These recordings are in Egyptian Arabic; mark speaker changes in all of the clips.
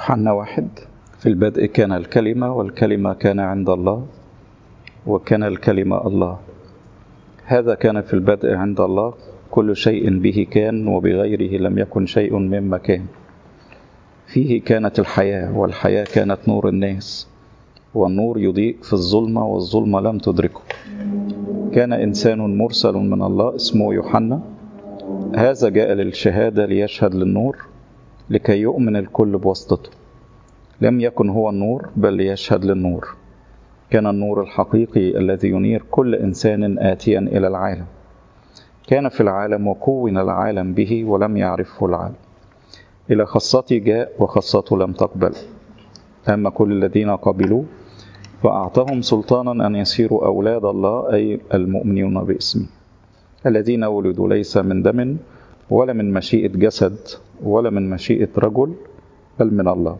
Speaker 1: يوحنا واحد في البدء كان الكلمة والكلمة كان عند الله وكان الكلمة الله هذا كان في البدء عند الله كل شيء به كان وبغيره لم يكن شيء مما كان فيه كانت الحياة والحياة كانت نور الناس والنور يضيء في الظلمة والظلمة لم تدركه كان إنسان مرسل من الله اسمه يوحنا هذا جاء للشهادة ليشهد للنور لكي يؤمن الكل بواسطته لم يكن هو النور بل ليشهد للنور كان النور الحقيقي الذي ينير كل إنسان آتيا إلى العالم كان في العالم وكون العالم به ولم يعرفه العالم إلى خاصتي جاء وخاصته لم تقبل أما كل الذين قبلوه فأعطاهم سلطانا أن يصيروا أولاد الله أي المؤمنون باسمه الذين ولدوا ليس من دم ولا من مشيئة جسد ولا من مشيئة رجل بل من الله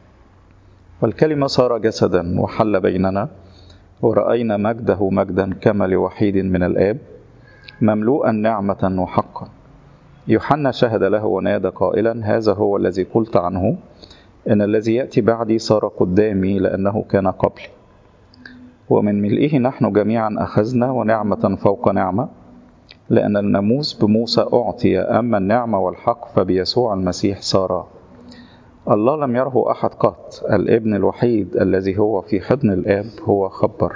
Speaker 1: والكلمة صار جسدا وحل بيننا ورأينا مجده مجدا كما لوحيد من الآب مملوءا نعمة وحقا يوحنا شهد له ونادى قائلا هذا هو الذي قلت عنه إن الذي يأتي بعدي صار قدامي لأنه كان قبلي ومن ملئه نحن جميعا أخذنا ونعمة فوق نعمة لأن الناموس بموسى أعطي أما النعمة والحق فبيسوع المسيح صارا الله لم يره أحد قط الابن الوحيد الذي هو في حضن الآب هو خبر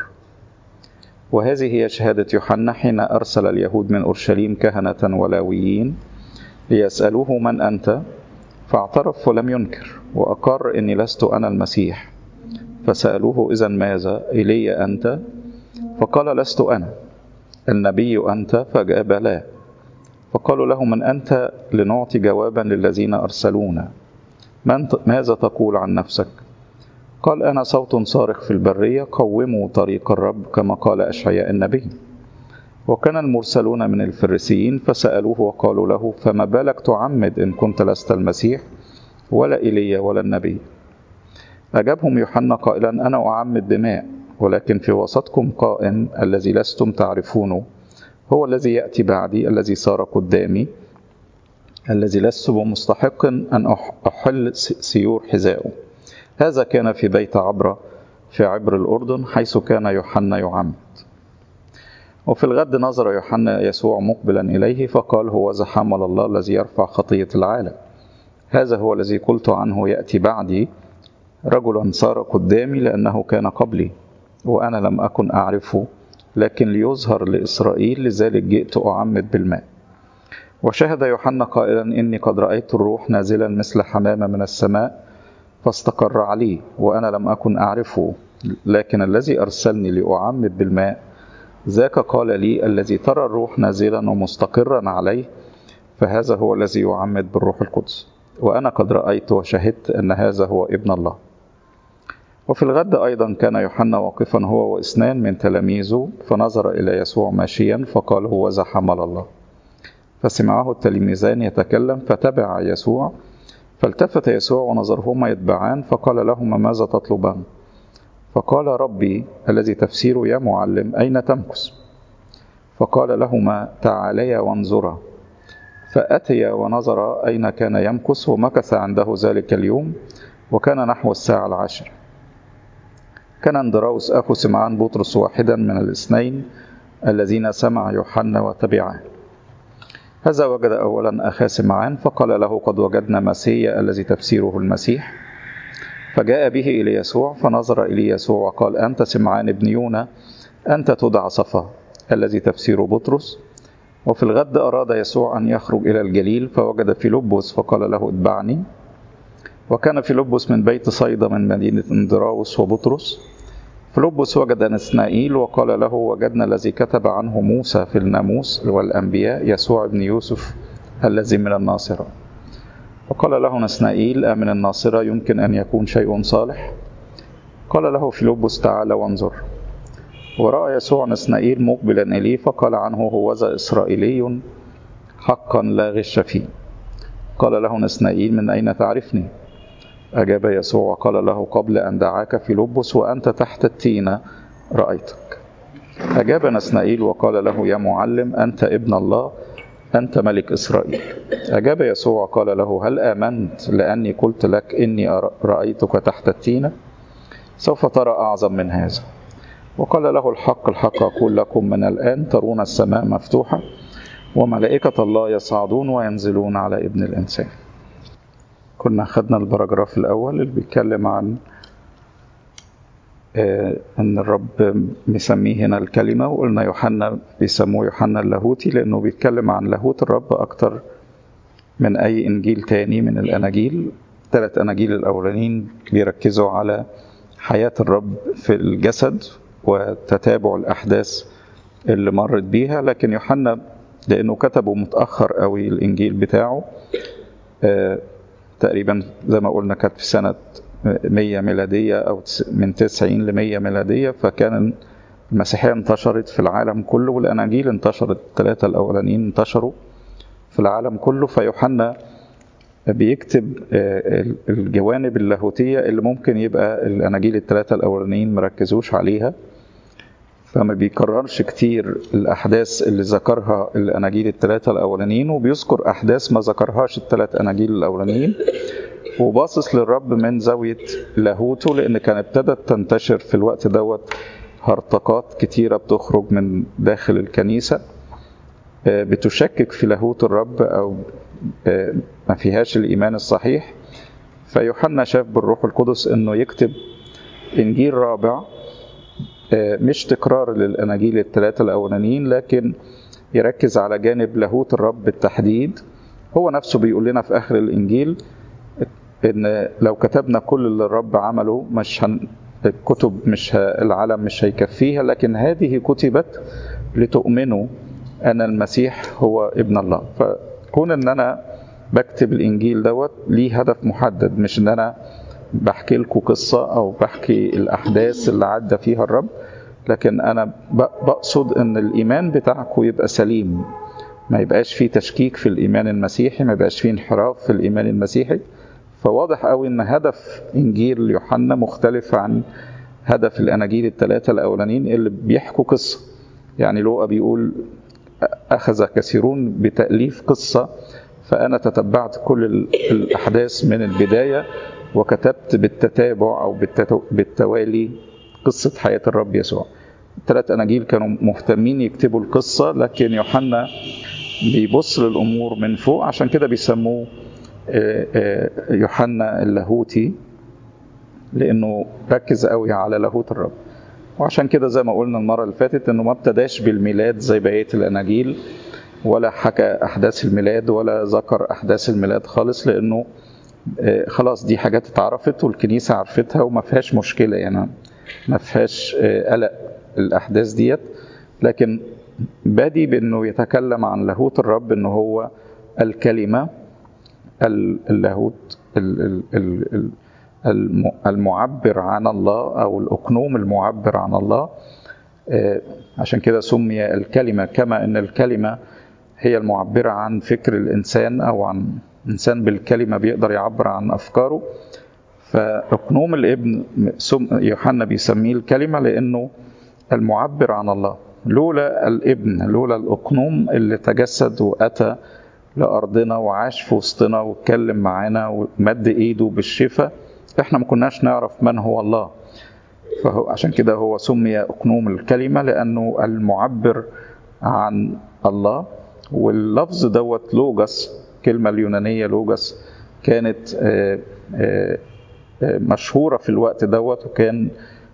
Speaker 1: وهذه هي شهادة يوحنا حين أرسل اليهود من أورشليم كهنة ولاويين ليسألوه من أنت فاعترف ولم ينكر وأقر إني لست أنا المسيح فسألوه إذا ماذا إلي أنت فقال لست أنا النبي أنت فجاب لا فقالوا له من أنت لنعطي جوابا للذين أرسلونا من ماذا تقول عن نفسك قال أنا صوت صارخ في البرية قوموا طريق الرب كما قال أشعياء النبي وكان المرسلون من الفريسيين فسألوه وقالوا له فما بالك تعمد إن كنت لست المسيح ولا إيليا ولا النبي أجابهم يوحنا قائلا أنا أعمد بماء ولكن في وسطكم قائم الذي لستم تعرفونه هو الذي يأتي بعدي الذي صار قدامي الذي لست بمستحق أن أحل سيور حذائه هذا كان في بيت عبرة في عبر الأردن حيث كان يوحنا يعمد وفي الغد نظر يوحنا يسوع مقبلا إليه فقال هو ذا حمل الله الذي يرفع خطية العالم هذا هو الذي قلت عنه يأتي بعدي رجلا صار قدامي لأنه كان قبلي وأنا لم أكن أعرفه لكن ليظهر لإسرائيل لذلك جئت أعمد بالماء وشهد يوحنا قائلا إني قد رأيت الروح نازلا مثل حمامة من السماء فاستقر عليه وأنا لم أكن أعرفه لكن الذي أرسلني لأعمد بالماء ذاك قال لي الذي ترى الروح نازلا ومستقرا عليه فهذا هو الذي يعمد بالروح القدس وأنا قد رأيت وشهدت أن هذا هو ابن الله وفي الغد أيضا كان يوحنا واقفا هو واثنان من تلاميذه فنظر إلى يسوع ماشيا فقال هو ذا حمل الله فسمعه التلميذان يتكلم فتبع يسوع فالتفت يسوع ونظرهما يتبعان فقال لهما ماذا تطلبان فقال ربي الذي تفسيره يا معلم أين تمكث فقال لهما تعاليا وانظرا فأتيا ونظر أين كان يمكث ومكث عنده ذلك اليوم وكان نحو الساعة العاشرة كان اندراوس أخو سمعان بطرس واحدا من الاثنين الذين سمع يوحنا وتبعاه هذا وجد أولا أخا سمعان فقال له قد وجدنا مسيا الذي تفسيره المسيح فجاء به إلى يسوع فنظر إليه يسوع وقال أنت سمعان ابن يونا أنت تدعى صفا الذي تفسيره بطرس وفي الغد أراد يسوع أن يخرج إلى الجليل فوجد فيلبس فقال له اتبعني وكان فيلبس من بيت صيدا من مدينة اندراوس وبطرس فيلبس وجد نسنائيل وقال له وجدنا الذي كتب عنه موسى في الناموس والأنبياء يسوع ابن يوسف الذي من الناصرة وقال له نسنائيل أمن الناصرة يمكن أن يكون شيء صالح قال له فيلبس تعال وانظر ورأى يسوع نسنائيل مقبلا إليه فقال عنه هو ذا إسرائيلي حقا لا غش فيه قال له نسنائيل من أين تعرفني أجاب يسوع وقال له قبل أن دعاك في لبس وأنت تحت التينة رأيتك أجاب نسنائيل وقال له يا معلم أنت ابن الله أنت ملك إسرائيل أجاب يسوع قال له هل آمنت لأني قلت لك إني رأيتك تحت التينة سوف ترى أعظم من هذا وقال له الحق الحق أقول لكم من الآن ترون السماء مفتوحة وملائكة الله يصعدون وينزلون على ابن الإنسان كنا خدنا البراجراف الأول اللي بيتكلم عن ان الرب مسميه هنا الكلمه وقلنا يوحنا بيسموه يوحنا اللاهوتي لانه بيتكلم عن لاهوت الرب اكتر من اي انجيل تاني من الاناجيل ثلاث اناجيل الاولانيين بيركزوا على حياه الرب في الجسد وتتابع الاحداث اللي مرت بيها لكن يوحنا لانه كتبه متاخر قوي الانجيل بتاعه تقريبا زي ما قلنا كانت في سنه 100 ميلادية أو من 90 ل 100 ميلادية فكان المسيحية انتشرت في العالم كله والأناجيل انتشرت الثلاثة الأولانيين انتشروا في العالم كله فيوحنا بيكتب الجوانب اللاهوتية اللي ممكن يبقى الأناجيل الثلاثة الأولانيين مركزوش عليها فما بيكررش كتير الأحداث اللي ذكرها الأناجيل الثلاثة الأولانيين وبيذكر أحداث ما ذكرهاش الثلاث أناجيل الأولانيين وباصص للرب من زاوية لاهوته لأن كان ابتدت تنتشر في الوقت دوت هرطقات كتيرة بتخرج من داخل الكنيسة بتشكك في لاهوت الرب أو ما فيهاش الإيمان الصحيح فيوحنا شاف بالروح القدس أنه يكتب إنجيل رابع مش تكرار للأناجيل الثلاثة الأولانيين لكن يركز على جانب لاهوت الرب بالتحديد هو نفسه بيقول لنا في آخر الإنجيل ان لو كتبنا كل اللي الرب عمله مش هن... الكتب مش ه... العالم مش هيكفيها لكن هذه كتبت لتؤمنوا ان المسيح هو ابن الله فكون ان انا بكتب الانجيل دوت ليه هدف محدد مش ان انا بحكي لكم قصه او بحكي الاحداث اللي عدى فيها الرب لكن انا بقصد ان الايمان بتاعكم يبقى سليم ما يبقاش فيه تشكيك في الايمان المسيحي ما يبقاش فيه انحراف في الايمان المسيحي فواضح قوي ان هدف انجيل يوحنا مختلف عن هدف الاناجيل الثلاثه الاولانيين اللي بيحكوا قصه يعني لوقا بيقول اخذ كثيرون بتاليف قصه فانا تتبعت كل الاحداث من البدايه وكتبت بالتتابع او بالتوالي قصه حياه الرب يسوع الثلاث اناجيل كانوا مهتمين يكتبوا القصه لكن يوحنا بيبص للامور من فوق عشان كده بيسموه يوحنا اللاهوتي لانه ركز قوي على لاهوت الرب وعشان كده زي ما قلنا المره اللي فاتت انه ما ابتداش بالميلاد زي بقيه الاناجيل ولا حكى احداث الميلاد ولا ذكر احداث الميلاد خالص لانه خلاص دي حاجات اتعرفت والكنيسه عرفتها وما فيهاش مشكله يعني ما فيهاش قلق الاحداث ديت لكن بادي بانه يتكلم عن لاهوت الرب انه هو الكلمه اللاهوت المعبر عن الله او الاقنوم المعبر عن الله عشان كده سمي الكلمه كما ان الكلمه هي المعبره عن فكر الانسان او عن انسان بالكلمه بيقدر يعبر عن افكاره فاقنوم الابن يوحنا بيسميه الكلمه لانه المعبر عن الله لولا الابن لولا الاقنوم اللي تجسد واتى لأرضنا وعاش في وسطنا واتكلم معانا ومد إيده بالشفاء إحنا ما كناش نعرف من هو الله فهو عشان كده هو سمي أقنوم الكلمة لأنه المعبر عن الله واللفظ دوت لوجس كلمة اليونانية لوجس كانت مشهورة في الوقت دوت وكان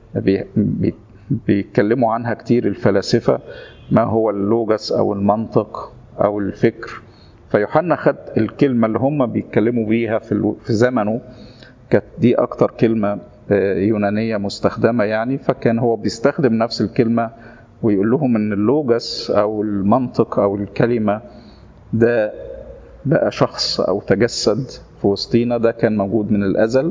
Speaker 1: بيتكلموا عنها كتير الفلاسفة ما هو اللوجس أو المنطق أو الفكر فيوحنا خد الكلمة اللي هم بيتكلموا بيها في, في زمنه كانت دي أكتر كلمة يونانية مستخدمة يعني فكان هو بيستخدم نفس الكلمة ويقول لهم إن اللوجس أو المنطق أو الكلمة ده بقى شخص أو تجسد في وسطينا ده كان موجود من الأزل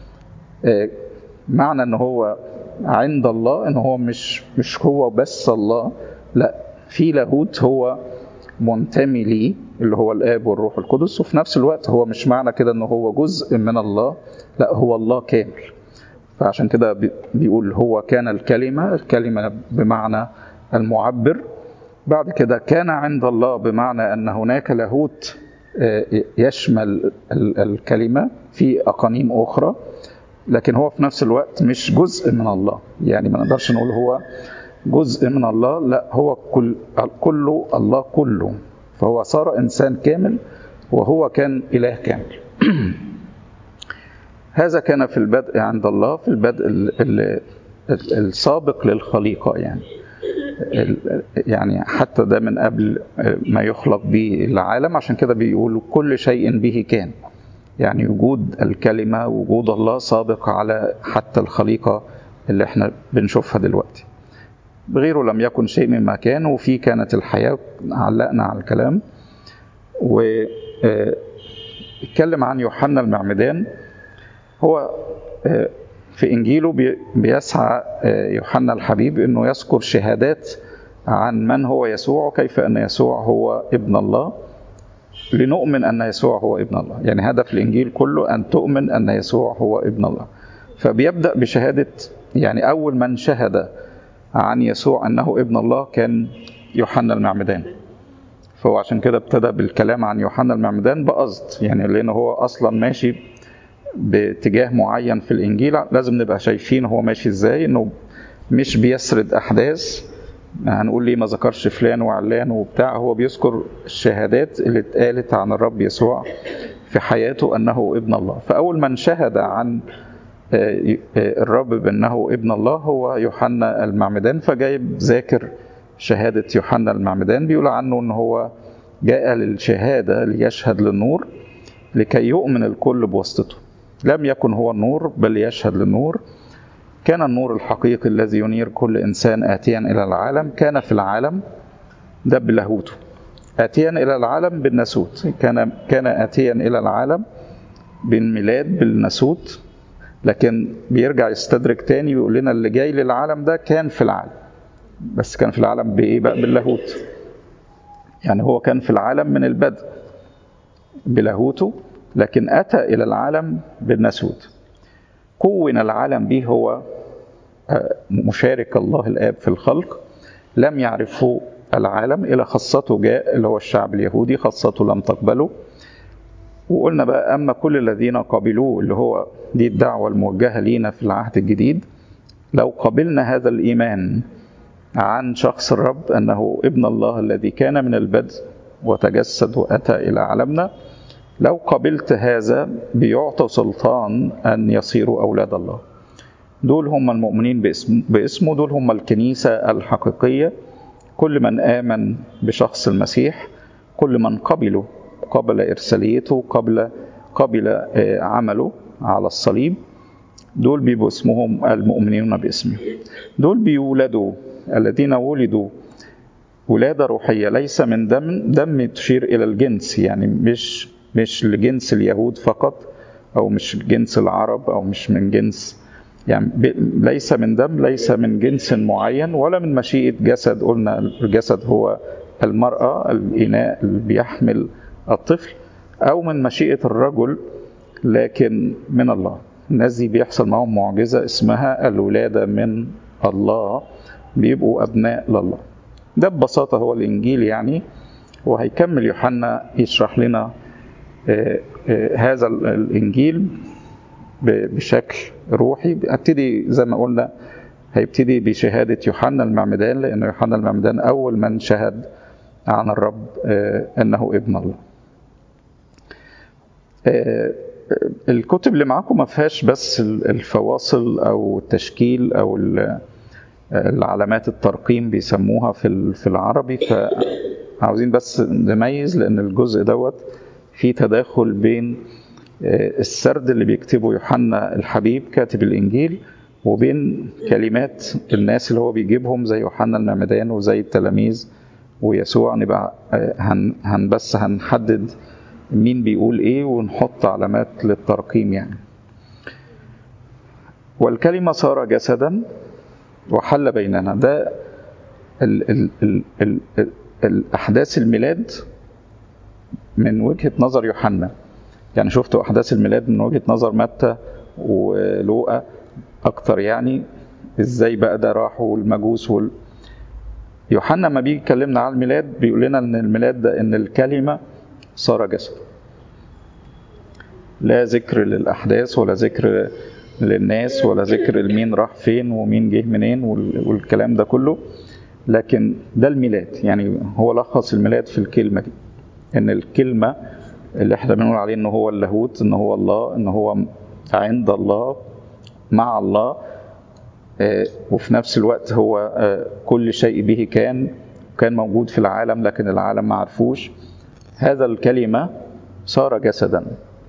Speaker 1: معنى إن هو عند الله إن هو مش مش هو بس الله لا في لاهوت هو منتمي ليه اللي هو الاب والروح القدس وفي نفس الوقت هو مش معنى كده ان هو جزء من الله لا هو الله كامل فعشان كده بيقول هو كان الكلمه الكلمه بمعنى المعبر بعد كده كان عند الله بمعنى أن هناك لاهوت يشمل الكلمة في أقانيم أخرى لكن هو في نفس الوقت مش جزء من الله يعني ما نقدرش نقول هو جزء من الله لا هو كل كله الله كله فهو صار إنسان كامل وهو كان إله كامل هذا كان في البدء عند الله في البدء السابق للخليقة يعني يعني حتى ده من قبل ما يخلق به العالم عشان كده بيقولوا كل شيء به كان يعني وجود الكلمة وجود الله سابق على حتى الخليقة اللي احنا بنشوفها دلوقتي بغيره لم يكن شيء مما كان وفي كانت الحياة علقنا على الكلام واتكلم عن يوحنا المعمدان هو في إنجيله بيسعى يوحنا الحبيب أنه يذكر شهادات عن من هو يسوع وكيف أن يسوع هو ابن الله لنؤمن أن يسوع هو ابن الله يعني هدف الإنجيل كله أن تؤمن أن يسوع هو ابن الله فبيبدأ بشهادة يعني أول من شهد عن يسوع أنه ابن الله كان يوحنا المعمدان فهو عشان كده ابتدى بالكلام عن يوحنا المعمدان بقصد يعني لأنه هو أصلا ماشي باتجاه معين في الإنجيل لازم نبقى شايفين هو ماشي إزاي إنه مش بيسرد أحداث هنقول ليه ما ذكرش فلان وعلان وبتاع هو بيذكر الشهادات اللي اتقالت عن الرب يسوع في حياته أنه ابن الله فأول من شهد عن الرب بأنه ابن الله هو يوحنا المعمدان فجايب ذاكر شهادة يوحنا المعمدان بيقول عنه أنه هو جاء للشهادة ليشهد للنور لكي يؤمن الكل بواسطته لم يكن هو النور بل يشهد للنور كان النور الحقيقي الذي ينير كل إنسان آتيا إلى العالم كان في العالم ده بلاهوته آتيا إلى العالم بالناسوت كان كان آتيا إلى العالم بالميلاد بالناسوت لكن بيرجع يستدرك تاني ويقول لنا اللي جاي للعالم ده كان في العالم بس كان في العالم بإيه بقى باللاهوت يعني هو كان في العالم من البدء بلاهوته لكن أتى إلى العالم بالناسوت كون العالم به هو مشارك الله الآب في الخلق لم يعرفه العالم إلى خاصته جاء اللي هو الشعب اليهودي خاصته لم تقبله وقلنا بقى أما كل الذين قبلوه اللي هو دي الدعوة الموجهة لينا في العهد الجديد لو قبلنا هذا الإيمان عن شخص الرب أنه ابن الله الذي كان من البدء وتجسد وأتى إلى عالمنا لو قبلت هذا بيعطى سلطان أن يصيروا أولاد الله دول هم المؤمنين باسم باسمه دول هم الكنيسة الحقيقية كل من آمن بشخص المسيح كل من قبله قبل إرساليته قبل قبل عمله على الصليب دول بيبقوا اسمهم المؤمنين باسمه دول بيولدوا الذين ولدوا ولادة روحية ليس من دم دم تشير إلى الجنس يعني مش مش لجنس اليهود فقط أو مش جنس العرب أو مش من جنس يعني ليس من دم ليس من جنس معين ولا من مشيئة جسد قلنا الجسد هو المرأة الإناء اللي بيحمل الطفل أو من مشيئة الرجل لكن من الله الناس دي بيحصل معاهم معجزة اسمها الولادة من الله بيبقوا أبناء لله ده ببساطة هو الإنجيل يعني وهيكمل يوحنا يشرح لنا هذا الإنجيل بشكل روحي ابتدي زي ما قلنا هيبتدي بشهادة يوحنا المعمدان لأن يوحنا المعمدان أول من شهد عن الرب أنه ابن الله الكتب اللي معاكم ما فيهاش بس الفواصل أو التشكيل أو العلامات الترقيم بيسموها في في العربي فعاوزين بس نميز لأن الجزء دوت في تداخل بين السرد اللي بيكتبه يوحنا الحبيب كاتب الإنجيل وبين كلمات الناس اللي هو بيجيبهم زي يوحنا المعمدان وزي التلاميذ ويسوع نبقى هن, هن بس هنحدد مين بيقول ايه ونحط علامات للترقيم يعني والكلمة صار جسدا وحل بيننا ده ال ال ال ال ال الأحداث الميلاد من وجهة نظر يوحنا يعني شفتوا أحداث الميلاد من وجهة نظر متى ولوقا أكتر يعني إزاي بقى ده راحوا المجوس وال... يوحنا ما بيجي يكلمنا على الميلاد بيقول لنا ان الميلاد ده ان الكلمه صار جسد لا ذكر للاحداث ولا ذكر للناس ولا ذكر لمين راح فين ومين جه منين والكلام ده كله لكن ده الميلاد يعني هو لخص الميلاد في الكلمه دي ان الكلمه اللي احنا بنقول عليه ان هو اللاهوت ان هو الله ان هو عند الله مع الله وفي نفس الوقت هو كل شيء به كان كان موجود في العالم لكن العالم ما عرفوش هذا الكلمة صار جسدا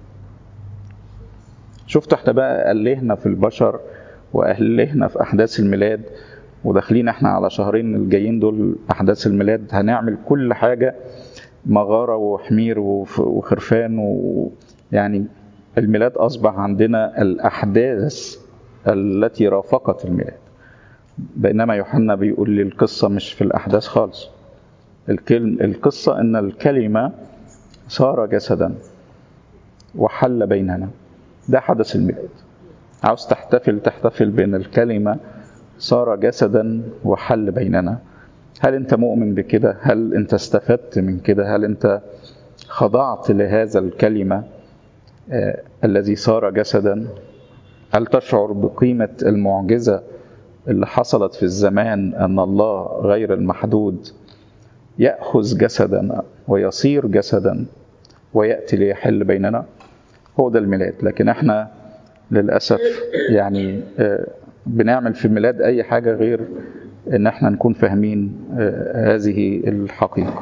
Speaker 1: شفت احنا بقى ألهنا في البشر وأهلهنا في أحداث الميلاد وداخلين احنا على شهرين الجايين دول أحداث الميلاد هنعمل كل حاجة مغارة وحمير وخرفان ويعني الميلاد أصبح عندنا الأحداث التي رافقت الميلاد بينما يوحنا بيقول لي القصة مش في الأحداث خالص الكلم القصة إن الكلمة صار جسدا وحل بيننا ده حدث الميلاد عاوز تحتفل تحتفل بين الكلمة صار جسدا وحل بيننا هل أنت مؤمن بكده هل أنت استفدت من كده هل أنت خضعت لهذا الكلمة آه الذي صار جسدا هل تشعر بقيمة المعجزة اللي حصلت في الزمان أن الله غير المحدود يأخذ جسدا ويصير جسدا ويأتي ليحل بيننا هو ده الميلاد لكن احنا للأسف يعني بنعمل في الميلاد أي حاجة غير إن احنا نكون فاهمين هذه الحقيقة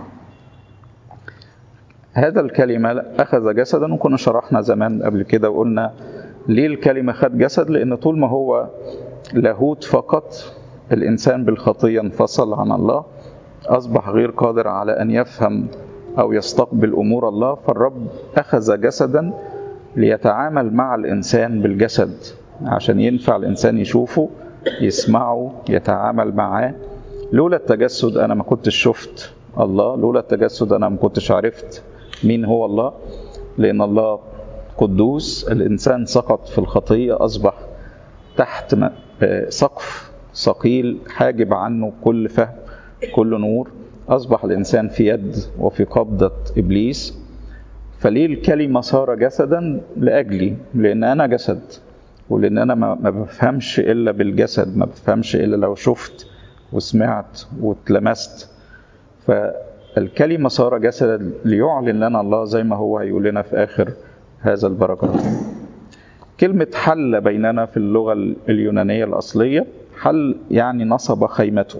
Speaker 1: هذا الكلمة أخذ جسدا وكنا شرحنا زمان قبل كده وقلنا ليه الكلمة خد جسد لأن طول ما هو لاهوت فقط الإنسان بالخطية انفصل عن الله أصبح غير قادر على أن يفهم أو يستقبل أمور الله فالرب أخذ جسدا ليتعامل مع الإنسان بالجسد عشان ينفع الإنسان يشوفه يسمعه يتعامل معاه لولا التجسد أنا ما كنتش شفت الله لولا التجسد أنا ما كنتش عرفت مين هو الله لأن الله قدوس الإنسان سقط في الخطية أصبح تحت سقف ثقيل حاجب عنه كل فهم كل نور أصبح الإنسان في يد وفي قبضة إبليس فليه الكلمة صار جسدا لأجلي لأن أنا جسد ولأن أنا ما بفهمش إلا بالجسد ما بفهمش إلا لو شفت وسمعت واتلمست فالكلمة صار جسدا ليعلن لنا الله زي ما هو هيقول لنا في آخر هذا البركات كلمة حل بيننا في اللغة اليونانية الأصلية حل يعني نصب خيمته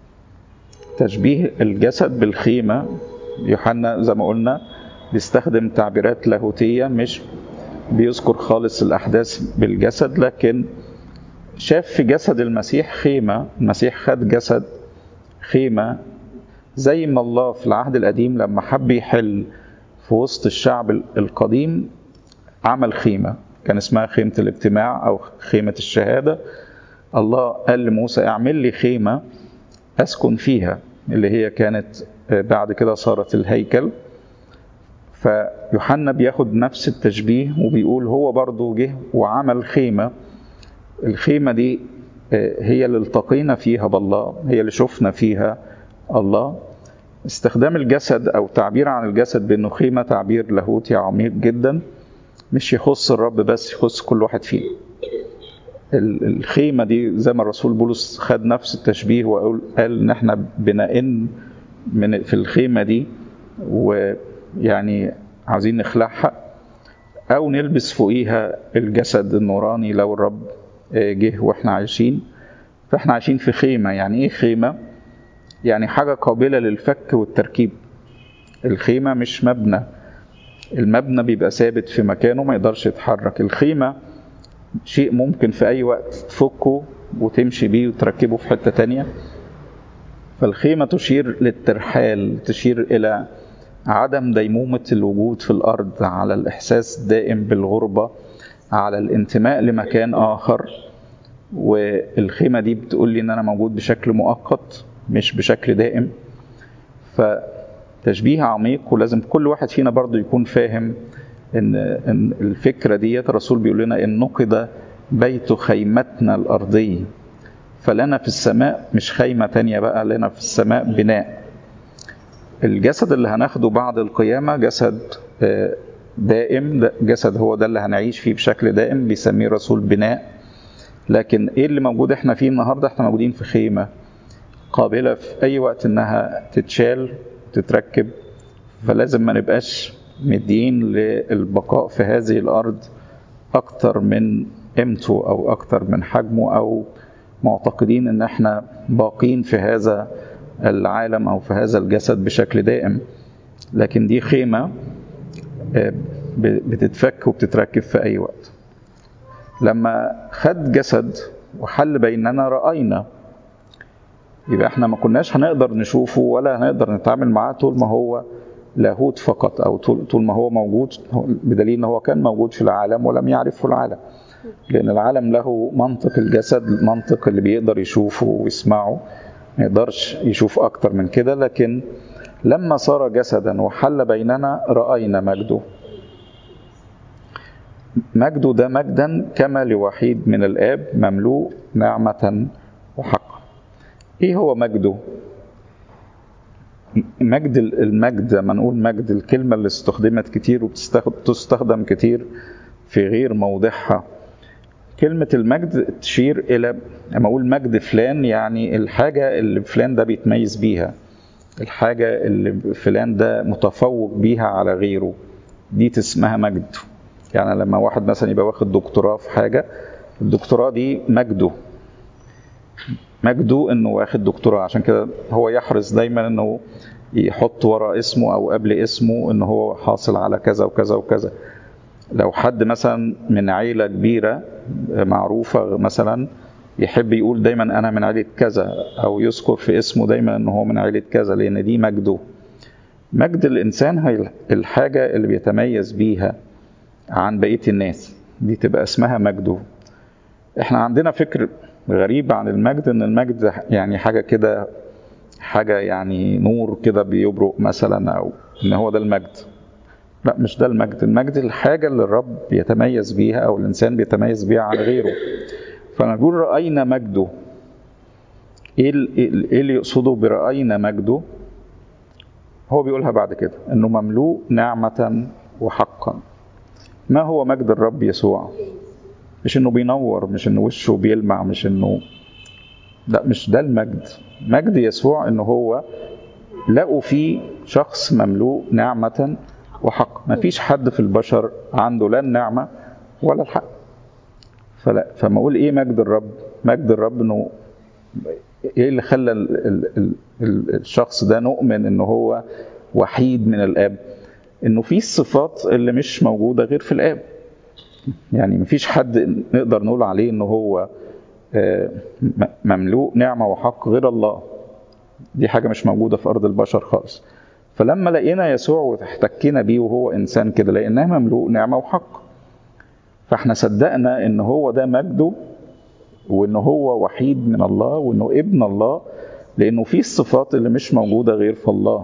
Speaker 1: تشبيه الجسد بالخيمة يوحنا زي ما قلنا بيستخدم تعبيرات لاهوتية مش بيذكر خالص الأحداث بالجسد لكن شاف في جسد المسيح خيمة المسيح خد جسد خيمة زي ما الله في العهد القديم لما حب يحل في وسط الشعب القديم عمل خيمة كان اسمها خيمة الاجتماع أو خيمة الشهادة الله قال لموسى اعمل لي خيمة أسكن فيها اللي هي كانت بعد كده صارت الهيكل فيوحنا بياخد نفس التشبيه وبيقول هو برضه جه وعمل خيمة الخيمة دي هي اللي التقينا فيها بالله هي اللي شفنا فيها الله استخدام الجسد أو تعبير عن الجسد بأنه خيمة تعبير لاهوتي عميق جدا مش يخص الرب بس يخص كل واحد فينا الخيمة دي زي ما الرسول بولس خد نفس التشبيه وقال قال ان احنا بنئن من في الخيمة دي ويعني عايزين نخلعها او نلبس فوقيها الجسد النوراني لو الرب جه واحنا عايشين فاحنا عايشين في خيمة يعني ايه خيمة يعني حاجة قابلة للفك والتركيب الخيمة مش مبنى المبنى بيبقى ثابت في مكانه ما يقدرش يتحرك الخيمة شيء ممكن في أي وقت تفكه وتمشي بيه وتركبه في حتة تانية فالخيمة تشير للترحال تشير إلى عدم ديمومة الوجود في الأرض على الإحساس دائم بالغربة على الانتماء لمكان آخر والخيمة دي بتقول لي إن أنا موجود بشكل مؤقت مش بشكل دائم فتشبيه عميق ولازم كل واحد فينا برضو يكون فاهم ان ان الفكره ديت الرسول بيقول لنا ان نقد بيت خيمتنا الارضيه فلنا في السماء مش خيمة تانية بقى لنا في السماء بناء الجسد اللي هناخده بعد القيامة جسد دائم جسد هو ده اللي هنعيش فيه بشكل دائم بيسميه الرسول بناء لكن ايه اللي موجود احنا فيه النهارده احنا موجودين في خيمه قابله في اي وقت انها تتشال تتركب فلازم ما نبقاش مدين للبقاء في هذه الارض اكتر من قيمته او اكتر من حجمه او معتقدين ان احنا باقين في هذا العالم او في هذا الجسد بشكل دائم لكن دي خيمه بتتفك وبتتركب في اي وقت لما خد جسد وحل بيننا رأينا يبقى احنا ما كناش هنقدر نشوفه ولا هنقدر نتعامل معاه طول ما هو لاهوت فقط او طول, طول ما هو موجود بدليل ان هو كان موجود في العالم ولم يعرفه العالم لان العالم له منطق الجسد المنطق اللي بيقدر يشوفه ويسمعه ما يقدرش يشوف اكتر من كده لكن لما صار جسدا وحل بيننا رأينا مجده مجده ده مجدا كما لوحيد من الآب مملوء نعمة وحقا ايه هو مجده مجد المجد لما نقول مجد الكلمة اللي استخدمت كتير وبتستخدم كتير في غير موضعها كلمة المجد تشير إلى لما أقول مجد فلان يعني الحاجة اللي فلان ده بيتميز بيها الحاجة اللي فلان ده متفوق بيها على غيره دي اسمها مجد يعني لما واحد مثلا يبقى واخد دكتوراه في حاجة الدكتوراه دي مجده مجده انه واخد دكتوراه عشان كده هو يحرص دايما انه يحط ورا اسمه او قبل اسمه ان هو حاصل على كذا وكذا وكذا لو حد مثلا من عيلة كبيرة معروفة مثلا يحب يقول دايما انا من عيلة كذا او يذكر في اسمه دايما ان هو من عيلة كذا لان دي مجده مجد الانسان هي الحاجة اللي بيتميز بيها عن بقية الناس دي تبقى اسمها مجده احنا عندنا فكر غريب عن المجد ان المجد يعني حاجة كده حاجة يعني نور كده بيبرق مثلا او ان هو ده المجد لا مش ده المجد المجد الحاجة اللي الرب بيتميز بيها او الانسان بيتميز بيها عن غيره فنقول رأينا مجده ايه اللي يقصده برأينا مجده هو بيقولها بعد كده انه مملوء نعمة وحقا ما هو مجد الرب يسوع مش انه بينور مش انه وشه بيلمع مش انه لا مش ده المجد مجد يسوع انه هو لقوا فيه شخص مملوء نعمة وحق ما فيش حد في البشر عنده لا النعمة ولا الحق فلا فما اقول ايه مجد الرب مجد الرب انه ايه اللي خلى ال ال ال الشخص ده نؤمن انه هو وحيد من الاب انه في الصفات اللي مش موجوده غير في الاب يعني مفيش حد نقدر نقول عليه انه هو مملوء نعمه وحق غير الله دي حاجه مش موجوده في ارض البشر خالص فلما لقينا يسوع واحتكينا بيه وهو انسان كده لقيناه مملوء نعمه وحق فاحنا صدقنا ان هو ده مجده وان هو وحيد من الله وانه ابن الله لانه فيه الصفات اللي مش موجوده غير في الله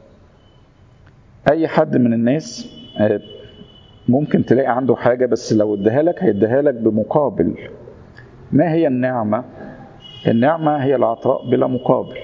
Speaker 1: اي حد من الناس ممكن تلاقي عنده حاجه بس لو اداها لك هيديها لك بمقابل ما هي النعمه النعمه هي العطاء بلا مقابل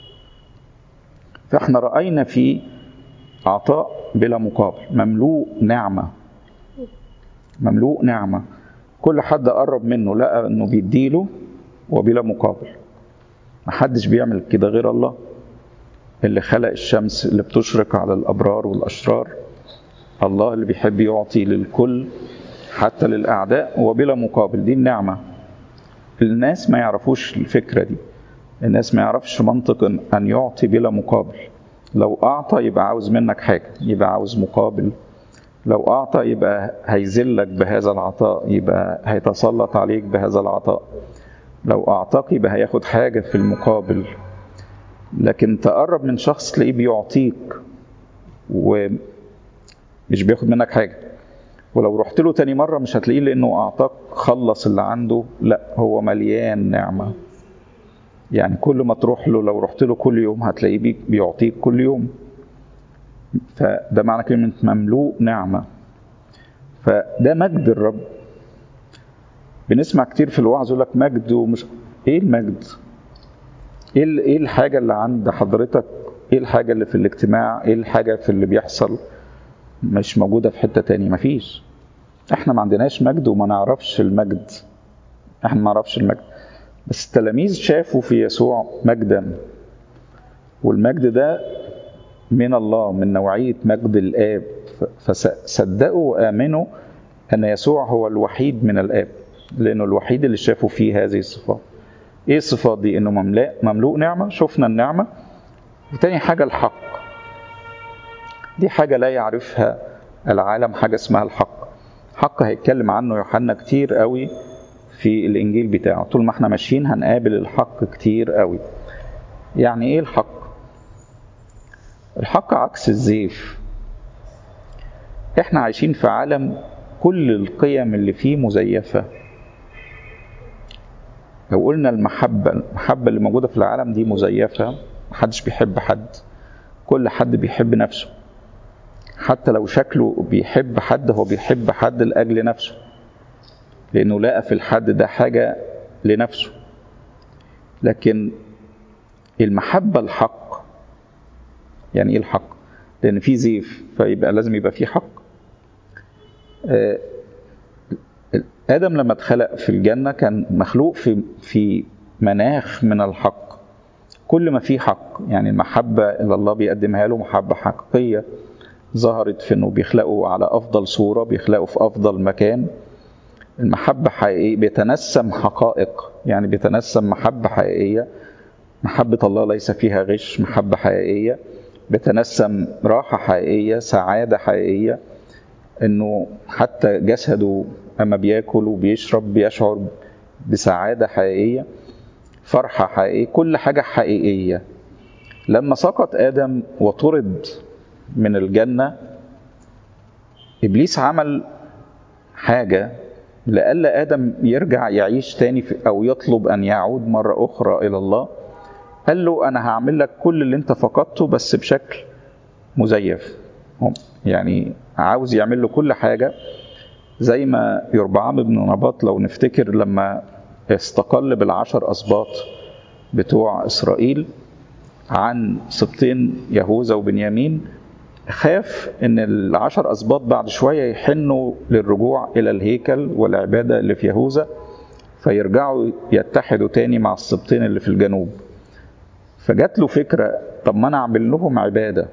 Speaker 1: فاحنا راينا فيه عطاء بلا مقابل مملوء نعمه مملوء نعمه كل حد قرب منه لقى انه بيديله وبلا مقابل محدش بيعمل كده غير الله اللي خلق الشمس اللي بتشرق على الابرار والاشرار الله اللي بيحب يعطي للكل حتى للاعداء وبلا مقابل دي النعمه الناس ما يعرفوش الفكره دي الناس ما يعرفش منطق ان يعطي بلا مقابل لو اعطى يبقى عاوز منك حاجه يبقى عاوز مقابل لو أعطى يبقى هيذلك بهذا العطاء يبقى هيتسلط عليك بهذا العطاء لو أعطاك يبقى هياخد حاجة في المقابل لكن تقرب من شخص تلاقيه بيعطيك ومش بياخد منك حاجة ولو رحت له تاني مرة مش هتلاقيه لأنه أعطاك خلص اللي عنده لا هو مليان نعمة يعني كل ما تروح له لو رحت له كل يوم هتلاقيه بيعطيك كل يوم فده معنى كلمة مملوء نعمة فده مجد الرب بنسمع كتير في الوعظ يقول لك مجد ومش ايه المجد ايه ال- ايه الحاجه اللي عند حضرتك ايه الحاجه اللي في الاجتماع ايه الحاجه في اللي بيحصل مش موجوده في حته تاني مفيش احنا ما عندناش مجد وما نعرفش المجد احنا ما نعرفش المجد بس التلاميذ شافوا في يسوع مجدا والمجد ده من الله من نوعية مجد الآب فصدقوا وآمنوا أن يسوع هو الوحيد من الآب لأنه الوحيد اللي شافوا فيه هذه الصفات إيه الصفات دي؟ إنه مملوء مملوء نعمة شفنا النعمة وتاني حاجة الحق دي حاجة لا يعرفها العالم حاجة اسمها الحق حق هيتكلم عنه يوحنا كتير قوي في الإنجيل بتاعه طول ما احنا ماشيين هنقابل الحق كتير قوي يعني إيه الحق؟ الحق عكس الزيف احنا عايشين في عالم كل القيم اللي فيه مزيفة لو قلنا المحبة المحبة اللي موجودة في العالم دي مزيفة محدش بيحب حد كل حد بيحب نفسه حتى لو شكله بيحب حد هو بيحب حد لأجل نفسه لأنه لقى في الحد ده حاجة لنفسه لكن المحبة الحق يعني ايه الحق لان في زيف فيبقى لازم يبقى في حق آه، ادم لما اتخلق في الجنه كان مخلوق في في مناخ من الحق كل ما فيه حق يعني المحبه اللي الله بيقدمها له محبه حقيقيه ظهرت في انه بيخلقه على افضل صوره بيخلقه في افضل مكان المحبه حقيقيه بيتنسم حقائق يعني بيتنسم محبه حقيقيه محبه الله ليس فيها غش محبه حقيقيه بتنسم راحة حقيقية سعادة حقيقية انه حتى جسده اما بياكل وبيشرب بيشعر بسعادة حقيقية فرحة حقيقية كل حاجة حقيقية لما سقط آدم وطرد من الجنة إبليس عمل حاجة لألا آدم يرجع يعيش تاني في أو يطلب أن يعود مرة أخرى إلى الله قال له انا هعمل لك كل اللي انت فقدته بس بشكل مزيف يعني عاوز يعمل له كل حاجه زي ما يربعام بن نباط لو نفتكر لما استقل بالعشر اسباط بتوع اسرائيل عن سبطين يهوذا وبنيامين خاف ان العشر اسباط بعد شويه يحنوا للرجوع الى الهيكل والعباده اللي في يهوذا فيرجعوا يتحدوا تاني مع السبطين اللي في الجنوب فجات له فكره طب ما انا اعمل لهم عباده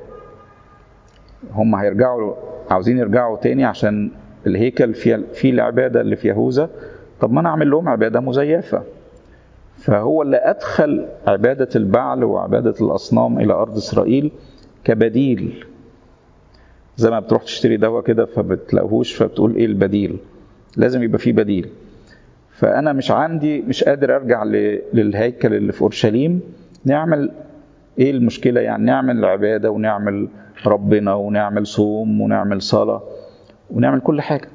Speaker 1: هم هيرجعوا عاوزين يرجعوا تاني عشان الهيكل فيه في العباده اللي في يهوذا طب ما انا اعمل لهم عباده مزيفه فهو اللي ادخل عباده البعل وعباده الاصنام الى ارض اسرائيل كبديل زي ما بتروح تشتري دواء كده فبتلاقوهوش فبتقول ايه البديل لازم يبقى فيه بديل فانا مش عندي مش قادر ارجع للهيكل اللي في اورشليم نعمل ايه المشكله يعني نعمل عباده ونعمل ربنا ونعمل صوم ونعمل صلاه ونعمل كل حاجه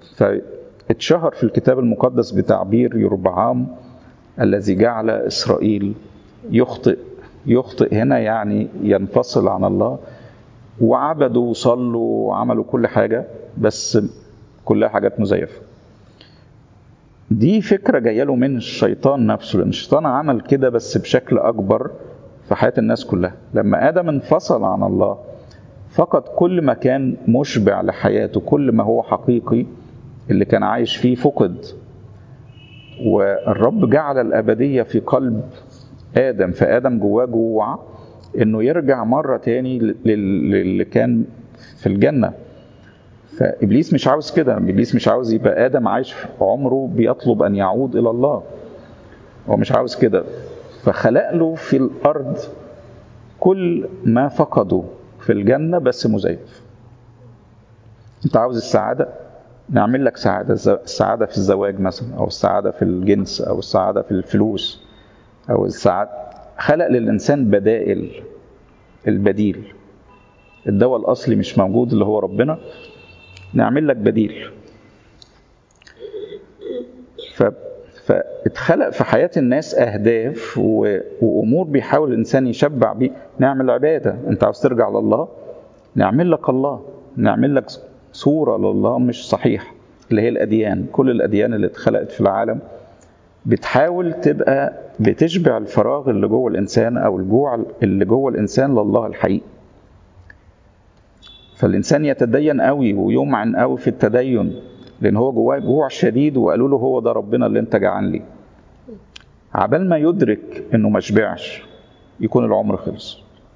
Speaker 1: فاتشهر في الكتاب المقدس بتعبير يربعام الذي جعل اسرائيل يخطئ يخطئ هنا يعني ينفصل عن الله وعبدوا وصلوا وعملوا كل حاجه بس كلها حاجات مزيفه دي فكرة جاية له من الشيطان نفسه لأن الشيطان عمل كده بس بشكل أكبر في حياة الناس كلها لما آدم انفصل عن الله فقد كل ما كان مشبع لحياته كل ما هو حقيقي اللي كان عايش فيه فقد والرب جعل الأبدية في قلب آدم فآدم جواه جوع إنه يرجع مرة تاني للي كان في الجنة فابليس مش عاوز كده ابليس مش عاوز يبقى ادم عايش عمره بيطلب ان يعود الى الله هو مش عاوز كده فخلق له في الارض كل ما فقده في الجنه بس مزيف انت عاوز السعاده نعمل لك سعاده السعاده في الزواج مثلا او السعاده في الجنس او السعاده في الفلوس او السعاده خلق للانسان بدائل البديل الدواء الاصلي مش موجود اللي هو ربنا نعمل لك بديل ف... فاتخلق في حياة الناس أهداف و... وأمور بيحاول الإنسان يشبع بيه نعمل عبادة أنت عاوز ترجع لله نعمل لك الله نعمل لك صورة لله مش صحيح اللي هي الأديان كل الأديان اللي اتخلقت في العالم بتحاول تبقى بتشبع الفراغ اللي جوه الانسان او الجوع اللي جوه الانسان لله الحقيقي فالانسان يتدين قوي ويمعن قوي في التدين لان هو جواه جوع شديد وقالوا له هو ده ربنا اللي انت جعان ليه عبال ما يدرك انه ما شبعش يكون العمر خلص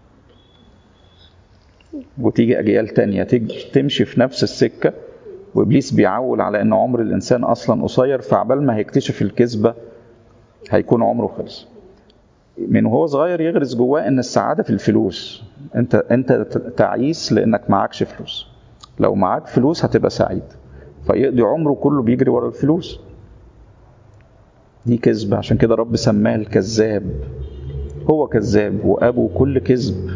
Speaker 1: وتيجي اجيال تانية تيجي تمشي في نفس السكه وابليس بيعول على ان عمر الانسان اصلا قصير فعبال ما هيكتشف الكذبه هيكون عمره خلص من وهو صغير يغرس جواه ان السعاده في الفلوس انت انت تعيس لانك معكش فلوس لو معاك فلوس هتبقى سعيد فيقضي عمره كله بيجري ورا الفلوس دي كذبة عشان كده رب سماه الكذاب هو كذاب وأبو كل كذب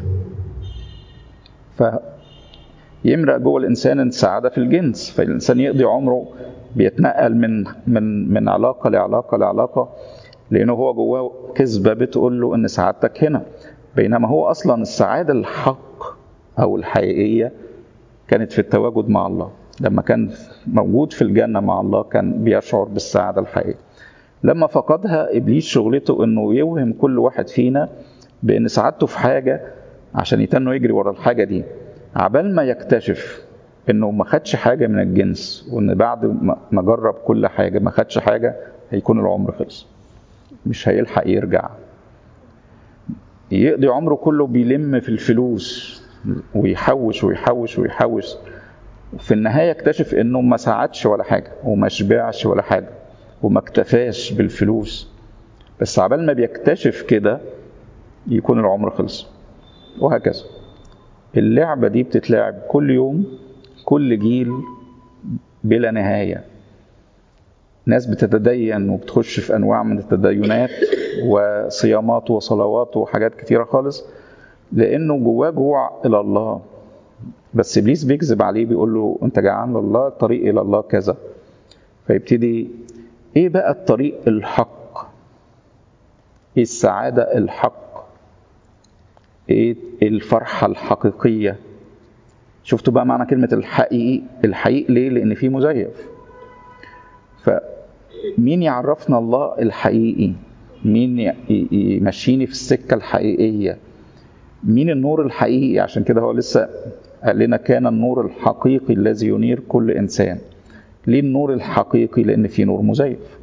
Speaker 1: فيمرق جوه الإنسان السعادة في الجنس فالإنسان يقضي عمره بيتنقل من من من علاقة لعلاقة لعلاقة لأنه هو جواه كذبة بتقول له إن سعادتك هنا بينما هو أصلا السعادة الحق أو الحقيقية كانت في التواجد مع الله لما كان موجود في الجنة مع الله كان بيشعر بالسعادة الحقيقية لما فقدها ابليس شغلته انه يوهم كل واحد فينا بان سعادته في حاجه عشان يتنه يجري ورا الحاجه دي عبال ما يكتشف انه ما خدش حاجه من الجنس وان بعد ما جرب كل حاجه ما خدش حاجه هيكون العمر خلص مش هيلحق يرجع يقضي عمره كله بيلم في الفلوس ويحوش ويحوش ويحوش وفي النهايه يكتشف انه ما ساعدش ولا حاجه وما شبعش ولا حاجه وما اكتفاش بالفلوس بس عبال ما بيكتشف كده يكون العمر خلص وهكذا اللعبة دي بتتلعب كل يوم كل جيل بلا نهاية ناس بتتدين وبتخش في أنواع من التدينات وصيامات وصلوات وحاجات كتيرة خالص لأنه جواه جوع إلى الله بس إبليس بيكذب عليه بيقول له أنت جعان لله الطريق إلى الله كذا فيبتدي ايه بقى الطريق الحق ايه السعادة الحق ايه الفرحة الحقيقية شفتوا بقى معنى كلمة الحقيقي الحقيقي ليه لان فيه مزيف فمين يعرفنا الله الحقيقي مين يمشيني في السكة الحقيقية مين النور الحقيقي عشان كده هو لسه قال لنا كان النور الحقيقي الذي ينير كل انسان ليه النور الحقيقي لان في نور مزيف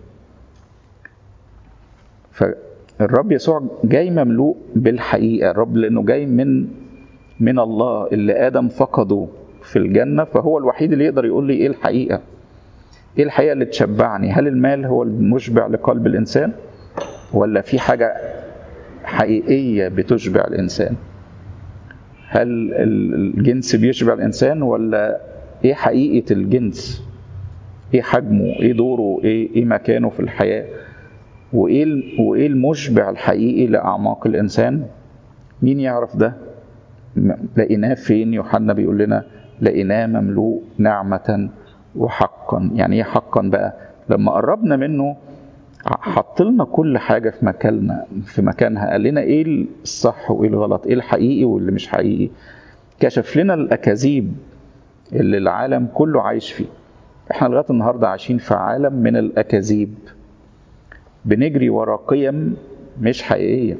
Speaker 1: فالرب يسوع جاي مملوء بالحقيقه الرب لانه جاي من من الله اللي ادم فقده في الجنه فهو الوحيد اللي يقدر يقول لي ايه الحقيقه ايه الحقيقه اللي تشبعني هل المال هو المشبع لقلب الانسان ولا في حاجه حقيقيه بتشبع الانسان هل الجنس بيشبع الانسان ولا ايه حقيقه الجنس ايه حجمه ايه دوره ايه ايه مكانه في الحياه وايه وايه المشبع الحقيقي لاعماق الانسان مين يعرف ده لقيناه فين يوحنا بيقول لنا لقيناه مملوء نعمه وحقا يعني ايه حقا بقى لما قربنا منه حط لنا كل حاجه في مكاننا في مكانها قال لنا ايه الصح وايه الغلط ايه الحقيقي واللي مش حقيقي كشف لنا الاكاذيب اللي العالم كله عايش فيه احنا لغايه النهارده عايشين في عالم من الاكاذيب بنجري ورا قيم مش حقيقيه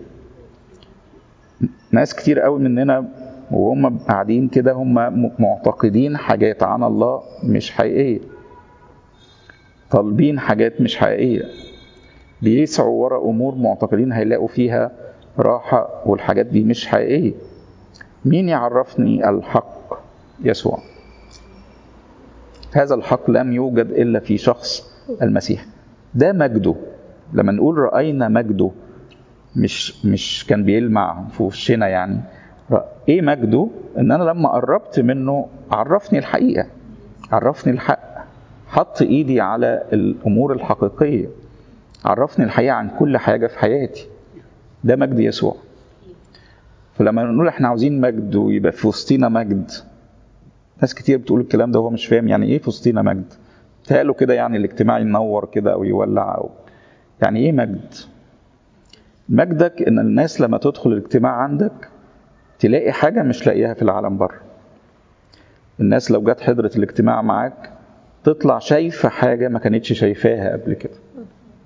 Speaker 1: ناس كتير قوي مننا وهم قاعدين كده هم معتقدين حاجات عن الله مش حقيقيه طالبين حاجات مش حقيقيه بيسعوا ورا امور معتقدين هيلاقوا فيها راحه والحاجات دي مش حقيقيه مين يعرفني الحق يسوع هذا الحق لم يوجد الا في شخص المسيح ده مجده لما نقول راينا مجده مش مش كان بيلمع في وشنا يعني ايه مجده ان انا لما قربت منه عرفني الحقيقه عرفني الحق حط ايدي على الامور الحقيقيه عرفني الحقيقه عن كل حاجه في حياتي ده مجد يسوع فلما نقول احنا عاوزين مجد ويبقى في وسطينا مجد ناس كتير بتقول الكلام ده وهو مش فاهم يعني ايه في وسطينا مجد تقالوا كده يعني الاجتماع ينور كده او يولع او يعني ايه مجد مجدك ان الناس لما تدخل الاجتماع عندك تلاقي حاجه مش لاقيها في العالم بره الناس لو جت حضرت الاجتماع معاك تطلع شايفه حاجه ما كانتش شايفاها قبل كده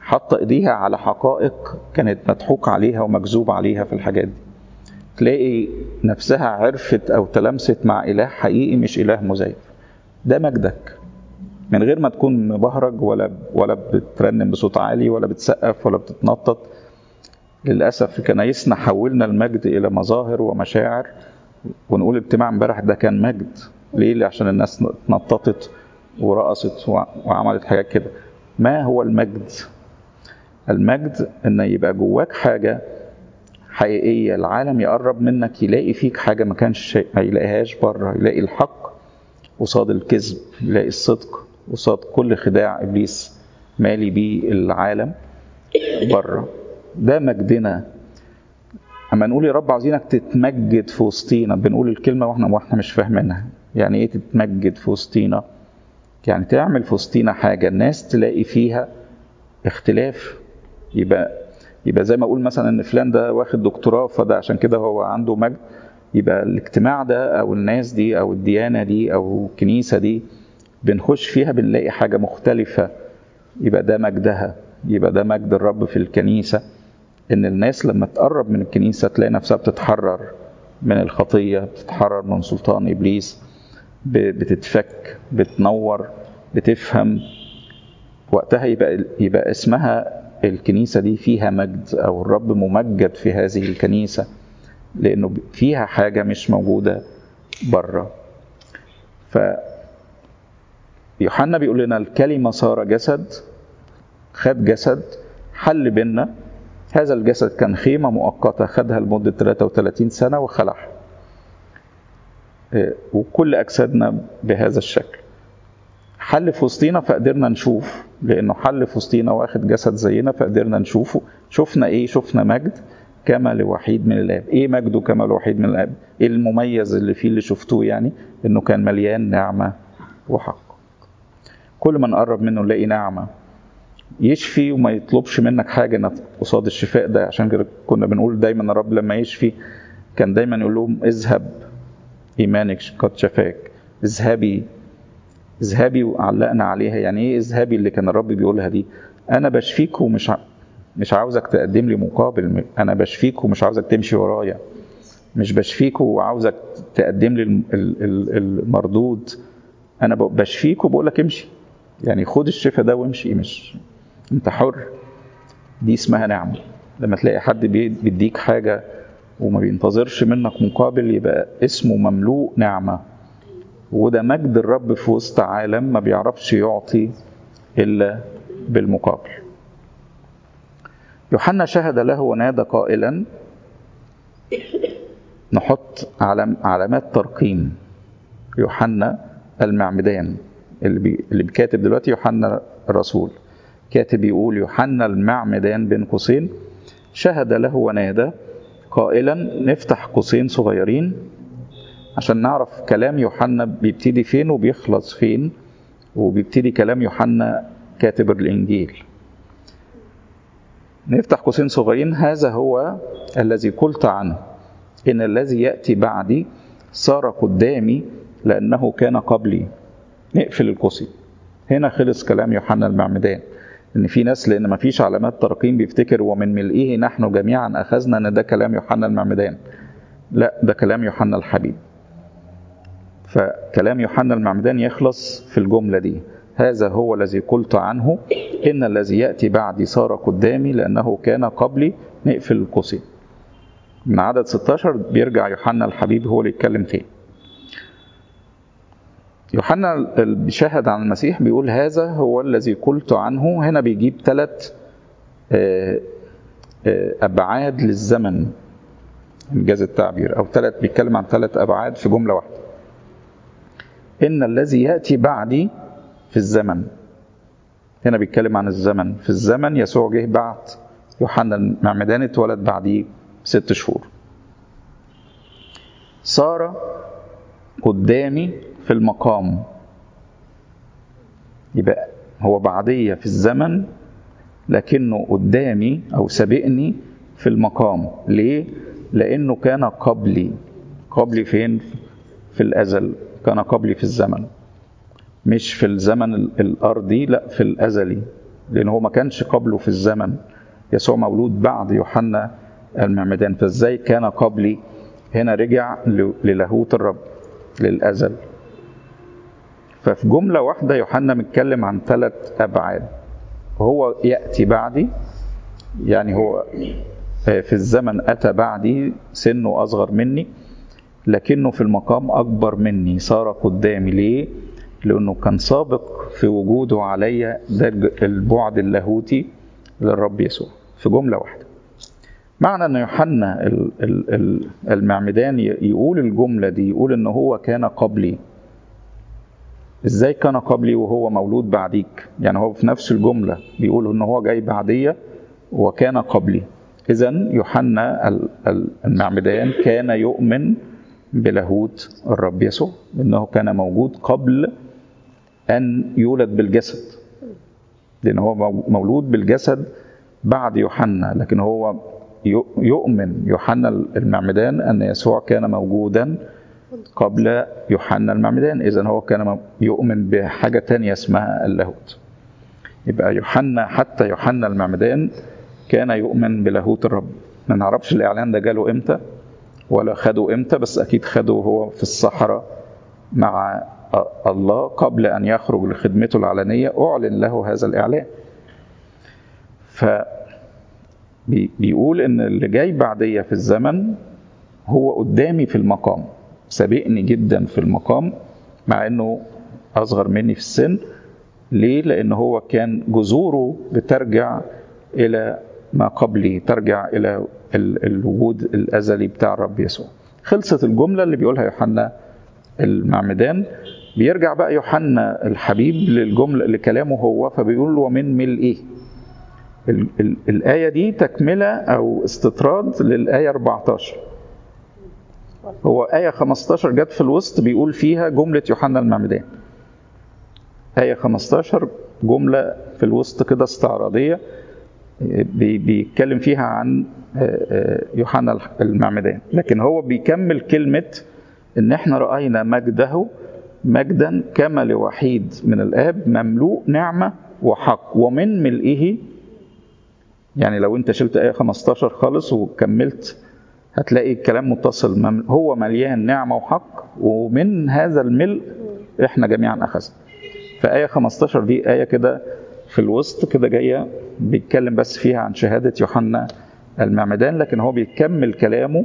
Speaker 1: حط ايديها على حقائق كانت مضحوك عليها ومكذوب عليها في الحاجات دي تلاقي نفسها عرفت او تلمست مع اله حقيقي مش اله مزيف ده مجدك من غير ما تكون مبهرج ولا ولا بترنم بصوت عالي ولا بتسقف ولا بتتنطط للاسف في كنايسنا حولنا المجد الى مظاهر ومشاعر ونقول اجتماع امبارح ده كان مجد ليه عشان الناس اتنططت ورقصت وعملت حاجات كده ما هو المجد المجد ان يبقى جواك حاجه حقيقيه العالم يقرب منك يلاقي فيك حاجه ما كانش ما يلاقيهاش بره يلاقي الحق قصاد الكذب يلاقي الصدق قصاد كل خداع ابليس مالي بيه العالم بره ده مجدنا اما نقول يا رب عاوزينك تتمجد في وسطينا بنقول الكلمه واحنا واحنا مش فاهمينها يعني ايه تتمجد في وسطينا يعني تعمل في وسطينا حاجه الناس تلاقي فيها اختلاف يبقى يبقى زي ما اقول مثلا ان فلان ده واخد دكتوراه فده عشان كده هو عنده مجد يبقى الاجتماع ده او الناس دي او الديانه دي او الكنيسه دي بنخش فيها بنلاقي حاجه مختلفه يبقى ده مجدها يبقى ده مجد الرب في الكنيسه ان الناس لما تقرب من الكنيسه تلاقي نفسها بتتحرر من الخطيه بتتحرر من سلطان ابليس بتتفك بتنور بتفهم وقتها يبقى يبقى اسمها الكنيسه دي فيها مجد او الرب ممجد في هذه الكنيسه لانه فيها حاجه مش موجوده بره ف يوحنا بيقول لنا الكلمه صار جسد خد جسد حل بينا هذا الجسد كان خيمة مؤقتة خدها لمدة 33 سنة وخلعها وكل أجسادنا بهذا الشكل حل في وسطينا فقدرنا نشوف لأنه حل في وسطينا واخد جسد زينا فقدرنا نشوفه شفنا إيه شفنا مجد كما لوحيد من الآب إيه مجده كما لوحيد من الآب إيه المميز اللي فيه اللي شفتوه يعني إنه كان مليان نعمة وحق كل ما نقرب منه نلاقي نعمة يشفي وما يطلبش منك حاجة قصاد الشفاء ده عشان كده كنا بنقول دايما الرب لما يشفي كان دايما يقول لهم اذهب إيمانك قد شفاك اذهبي اذهبي وعلقنا عليها يعني ايه اذهبي اللي كان الرب بيقولها دي انا بشفيك ومش ع... مش عاوزك تقدم لي مقابل انا بشفيك ومش عاوزك تمشي ورايا مش بشفيك وعاوزك تقدم لي المردود انا بشفيك وبقول لك امشي يعني خد الشفاء ده وامشي مش انت حر دي اسمها نعمة لما تلاقي حد بيديك حاجة وما بينتظرش منك مقابل يبقى اسمه مملوء نعمة وده مجد الرب في وسط عالم ما بيعرفش يعطي إلا بالمقابل يوحنا شهد له ونادى قائلا نحط علم علامات ترقيم يوحنا المعمدان اللي, بي اللي بيكاتب دلوقتي يوحنا الرسول كاتب يقول يوحنا المعمدان بين قوسين شهد له ونادى قائلا نفتح قوسين صغيرين عشان نعرف كلام يوحنا بيبتدي فين وبيخلص فين وبيبتدي كلام يوحنا كاتب الانجيل نفتح قوسين صغيرين هذا هو الذي قلت عنه ان الذي ياتي بعدي صار قدامي لانه كان قبلي نقفل القوسين هنا خلص كلام يوحنا المعمدان ان في ناس لان ما فيش علامات ترقيم بيفتكر ومن ملئه نحن جميعا اخذنا ان ده كلام يوحنا المعمدان لا ده كلام يوحنا الحبيب فكلام يوحنا المعمدان يخلص في الجملة دي هذا هو الذي قلت عنه إن الذي يأتي بعدي صار قدامي لأنه كان قبلي نقفل القوسين من عدد 16 بيرجع يوحنا الحبيب هو اللي يتكلم تاني يوحنا اللي بيشهد عن المسيح بيقول هذا هو الذي قلت عنه هنا بيجيب ثلاث أبعاد للزمن إنجاز التعبير أو ثلاث بيتكلم عن ثلاث أبعاد في جملة واحدة إن الذي يأتي بعدي في الزمن هنا بيتكلم عن الزمن في الزمن يسوع جه بعد يوحنا المعمدان اتولد بعديه ست شهور صار قدامي في المقام يبقى هو بعدية في الزمن لكنه قدامي أو سبقني في المقام ليه؟ لأنه كان قبلي قبلي فين؟ في الأزل كان قبلي في الزمن مش في الزمن الأرضي لا في الأزلي لأن هو ما كانش قبله في الزمن يسوع مولود بعد يوحنا المعمدان فازاي كان قبلي هنا رجع للاهوت الرب للأزل ففي جملة واحدة يوحنا متكلم عن ثلاث أبعاد هو يأتي بعدي يعني هو في الزمن أتى بعدي سنه أصغر مني لكنه في المقام أكبر مني صار قدامي ليه؟ لأنه كان سابق في وجوده عليا ده البعد اللاهوتي للرب يسوع في جملة واحدة معنى أن يوحنا المعمدان يقول الجملة دي يقول أن هو كان قبلي ازاي كان قبلي وهو مولود بعديك يعني هو في نفس الجملة بيقول ان هو جاي بعدية وكان قبلي اذا يوحنا المعمدان كان يؤمن بلاهوت الرب يسوع انه كان موجود قبل ان يولد بالجسد لان هو مولود بالجسد بعد يوحنا لكن هو يؤمن يوحنا المعمدان ان يسوع كان موجودا قبل يوحنا المعمدان اذا هو كان يؤمن بحاجه تانية اسمها اللاهوت يبقى يوحنا حتى يوحنا المعمدان كان يؤمن بلاهوت الرب ما نعرفش الاعلان ده جاله امتى ولا خده امتى بس اكيد خده هو في الصحراء مع الله قبل ان يخرج لخدمته العلنيه اعلن له هذا الاعلان ف بيقول ان اللي جاي بعديه في الزمن هو قدامي في المقام سابقني جدا في المقام مع انه اصغر مني في السن ليه لان هو كان جذوره بترجع الى ما قبلي ترجع الى الوجود الازلي بتاع الرب يسوع خلصت الجمله اللي بيقولها يوحنا المعمدان بيرجع بقى يوحنا الحبيب للجمله لكلامه هو فبيقول له ومن ملئه ال ال الآية دي تكملة أو استطراد للآية 14 هو آية 15 جت في الوسط بيقول فيها جملة يوحنا المعمدان آية 15 جملة في الوسط كده استعراضية بيتكلم فيها عن يوحنا المعمدان لكن هو بيكمل كلمة إن إحنا رأينا مجده مجدا كما لوحيد من الآب مملوء نعمة وحق ومن ملئه يعني لو انت شلت آية 15 خالص وكملت هتلاقي الكلام متصل هو مليان نعمة وحق ومن هذا الملء احنا جميعا أخذنا فآية 15 دي آية كده في الوسط كده جاية بيتكلم بس فيها عن شهادة يوحنا المعمدان لكن هو بيكمل كلامه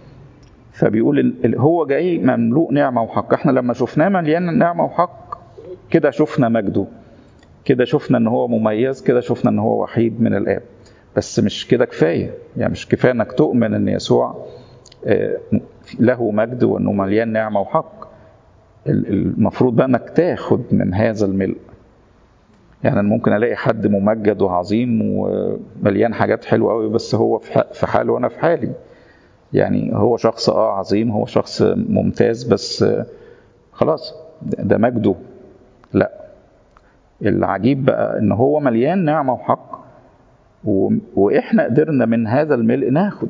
Speaker 1: فبيقول هو جاي مملوء نعمة وحق احنا لما شفناه مليان نعمة وحق كده شفنا مجده كده شفنا ان هو مميز كده شفنا ان هو وحيد من الآب بس مش كده كفايه يعني مش كفايه انك تؤمن ان يسوع له مجد وانه مليان نعمه وحق المفروض بقى انك تاخد من هذا الملء يعني انا ممكن الاقي حد ممجد وعظيم ومليان حاجات حلوه قوي بس هو في حاله وانا في حالي يعني هو شخص اه عظيم هو شخص ممتاز بس خلاص ده مجده لا العجيب بقى ان هو مليان نعمه وحق واحنا قدرنا من هذا الملء ناخد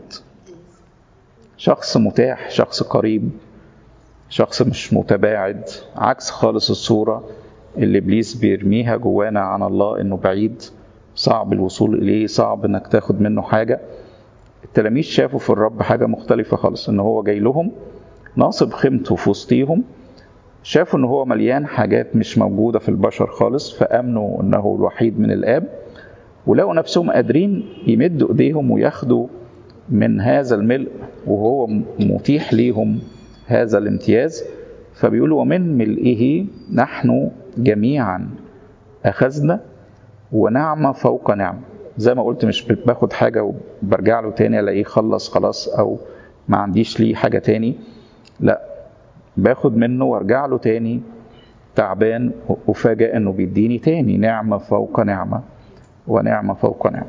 Speaker 1: شخص متاح شخص قريب شخص مش متباعد عكس خالص الصورة اللي ابليس بيرميها جوانا عن الله انه بعيد صعب الوصول اليه صعب انك تاخد منه حاجة التلاميذ شافوا في الرب حاجة مختلفة خالص ان هو جاي لهم ناصب خيمته في وسطيهم شافوا ان هو مليان حاجات مش موجودة في البشر خالص فامنوا انه الوحيد من الاب ولقوا نفسهم قادرين يمدوا ايديهم وياخدوا من هذا الملء وهو متيح ليهم هذا الامتياز فبيقولوا ومن ملئه نحن جميعا اخذنا ونعمه فوق نعمه زي ما قلت مش باخد حاجه وبرجع له تاني الاقيه خلص خلاص او ما عنديش ليه حاجه تاني لا باخد منه وارجع له تاني تعبان افاجئ انه بيديني تاني نعمه فوق نعمه ونعمة فوق نعمة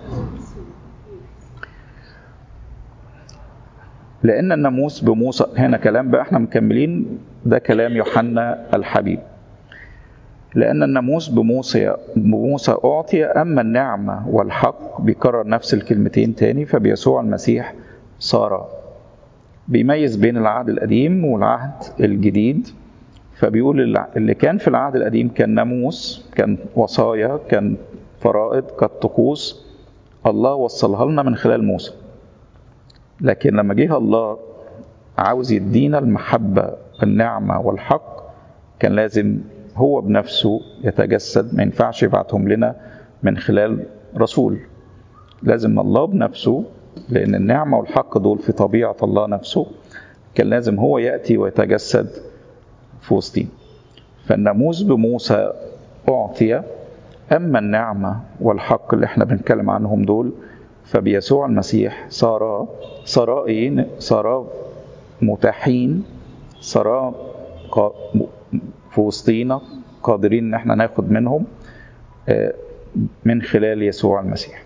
Speaker 1: لأن الناموس بموسى هنا كلام بقى احنا مكملين ده كلام يوحنا الحبيب لأن الناموس بموسى بموسى أعطي أما النعمة والحق بيكرر نفس الكلمتين تاني فبيسوع المسيح صار بيميز بين العهد القديم والعهد الجديد فبيقول اللي كان في العهد القديم كان ناموس كان وصايا كان فرائض كالطقوس الله وصلها لنا من خلال موسى لكن لما جه الله عاوز يدينا المحبة النعمة والحق كان لازم هو بنفسه يتجسد ما ينفعش يبعتهم لنا من خلال رسول لازم الله بنفسه لأن النعمة والحق دول في طبيعة الله نفسه كان لازم هو يأتي ويتجسد في وسطين فالناموس بموسى أعطي أما النعمة والحق اللي احنا بنتكلم عنهم دول فبيسوع المسيح صار صار ايه صار متاحين صار في وسطينا قادرين ان احنا ناخد منهم من خلال يسوع المسيح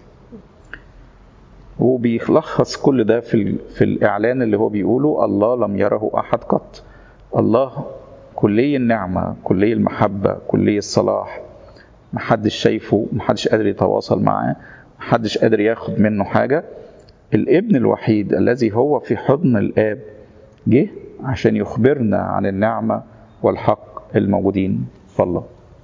Speaker 1: وبيلخص كل ده في, في الإعلان اللي هو بيقوله الله لم يره أحد قط الله كلي النعمة كلي المحبة كلي الصلاح محدش شايفه محدش قادر يتواصل معاه محدش قادر ياخد منه حاجة الابن الوحيد الذي هو في حضن الآب جه عشان يخبرنا عن النعمة والحق الموجودين في الله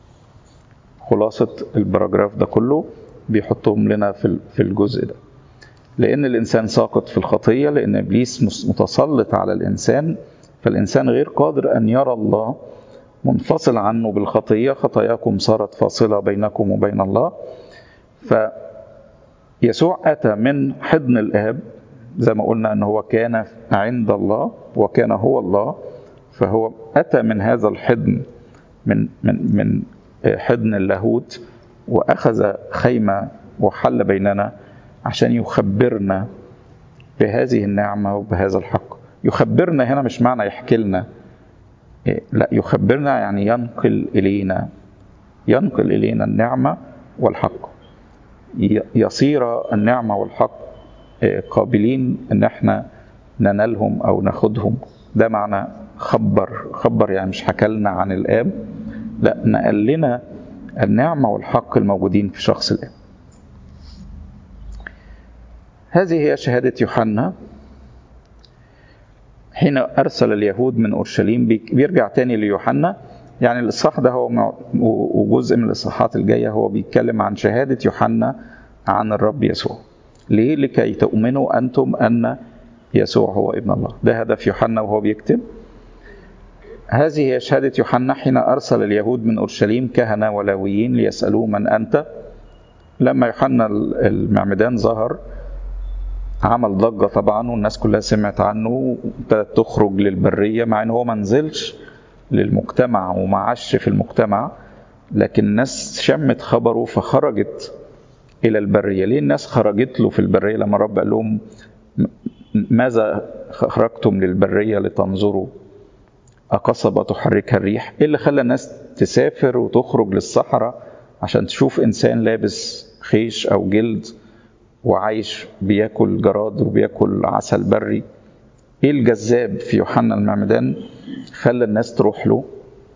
Speaker 1: خلاصة البراجراف ده كله بيحطهم لنا في الجزء ده لأن الإنسان ساقط في الخطية لأن إبليس متسلط على الإنسان فالإنسان غير قادر أن يرى الله منفصل عنه بالخطية خطاياكم صارت فاصلة بينكم وبين الله فيسوع أتى من حضن الآب زي ما قلنا أن هو كان عند الله وكان هو الله فهو أتى من هذا الحضن من من من حضن اللاهوت وأخذ خيمة وحل بيننا عشان يخبرنا بهذه النعمة وبهذا الحق يخبرنا هنا مش معنى يحكي لنا لا يخبرنا يعني ينقل إلينا ينقل إلينا النعمة والحق يصير النعمة والحق قابلين ان احنا ننالهم او ناخدهم ده معنى خبر خبر يعني مش حكى لنا عن الاب لا نقل لنا النعمة والحق الموجودين في شخص الاب هذه هي شهادة يوحنا حين أرسل اليهود من أورشليم بيرجع تاني ليوحنا يعني الإصحاح ده هو وجزء من الإصحاحات الجاية هو بيتكلم عن شهادة يوحنا عن الرب يسوع ليه؟ لكي تؤمنوا أنتم أن يسوع هو ابن الله ده هدف يوحنا وهو بيكتب هذه هي شهادة يوحنا حين أرسل اليهود من أورشليم كهنة ولاويين ليسألوه من أنت لما يوحنا المعمدان ظهر عمل ضجة طبعا والناس كلها سمعت عنه وابتدت تخرج للبرية مع ان هو ما نزلش للمجتمع وما عاش في المجتمع لكن الناس شمت خبره فخرجت إلى البرية ليه الناس خرجت له في البرية لما رب قال لهم ماذا خرجتم للبرية لتنظروا أقصبة تحركها الريح إيه اللي خلى الناس تسافر وتخرج للصحراء عشان تشوف إنسان لابس خيش أو جلد وعايش بياكل جراد وبياكل عسل بري ايه الجذاب في يوحنا المعمدان خلى الناس تروح له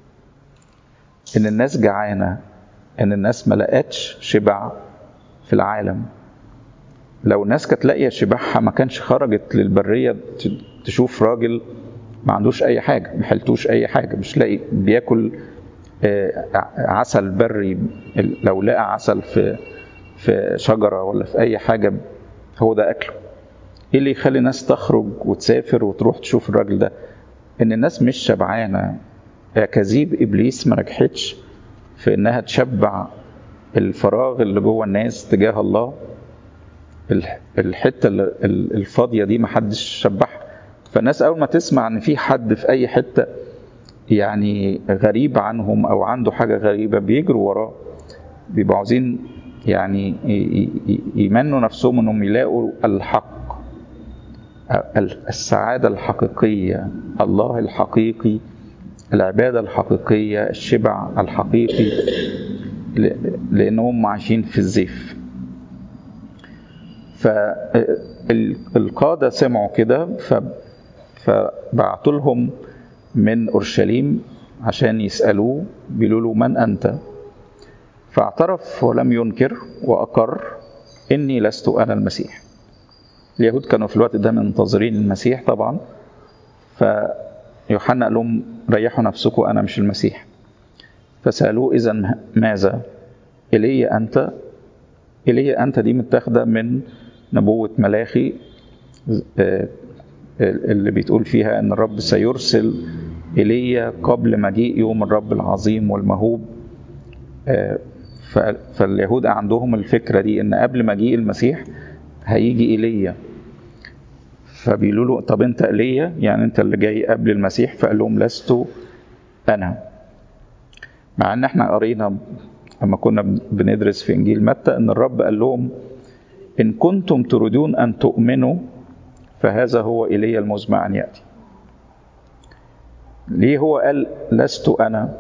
Speaker 1: ان الناس جعانه ان الناس ما لقتش شبع في العالم لو الناس كانت لاقيه شبعها ما كانش خرجت للبريه تشوف راجل ما عندوش اي حاجه ما حلتوش اي حاجه مش لاقي بياكل عسل بري لو لقى عسل في في شجرة ولا في أي حاجة هو ده أكله إيه اللي يخلي الناس تخرج وتسافر وتروح تشوف الراجل ده إن الناس مش شبعانة أكاذيب إبليس ما نجحتش في إنها تشبع الفراغ اللي جوه الناس تجاه الله الحتة الفاضية دي محدش شبعها فالناس أول ما تسمع إن في حد في أي حتة يعني غريب عنهم أو عنده حاجة غريبة بيجروا وراه بيبقوا عاوزين يعني يمنوا نفسهم انهم يلاقوا الحق السعادة الحقيقية الله الحقيقي العبادة الحقيقية الشبع الحقيقي لأنهم عايشين في الزيف فالقادة سمعوا كده فبعتوا لهم من أورشليم عشان يسألوه بيقولوا له من أنت فاعترف ولم ينكر وأقر إني لست أنا المسيح اليهود كانوا في الوقت ده منتظرين المسيح طبعا فيوحنا قال لهم ريحوا نفسكم أنا مش المسيح فسألوه إذا ماذا إلي أنت ايليا انت دي متاخده من نبوه ملاخي اللي بيتقول فيها ان الرب سيرسل ايليا قبل مجيء يوم الرب العظيم والمهوب فاليهود عندهم الفكره دي ان قبل مجيء المسيح هيجي ايليا فبيقولوا له طب انت ايليا يعني انت اللي جاي قبل المسيح فقال لهم لست انا مع ان احنا قرينا لما كنا بندرس في انجيل متى ان الرب قال لهم ان كنتم تريدون ان تؤمنوا فهذا هو ايليا المزمع ان ياتي ليه هو قال لست انا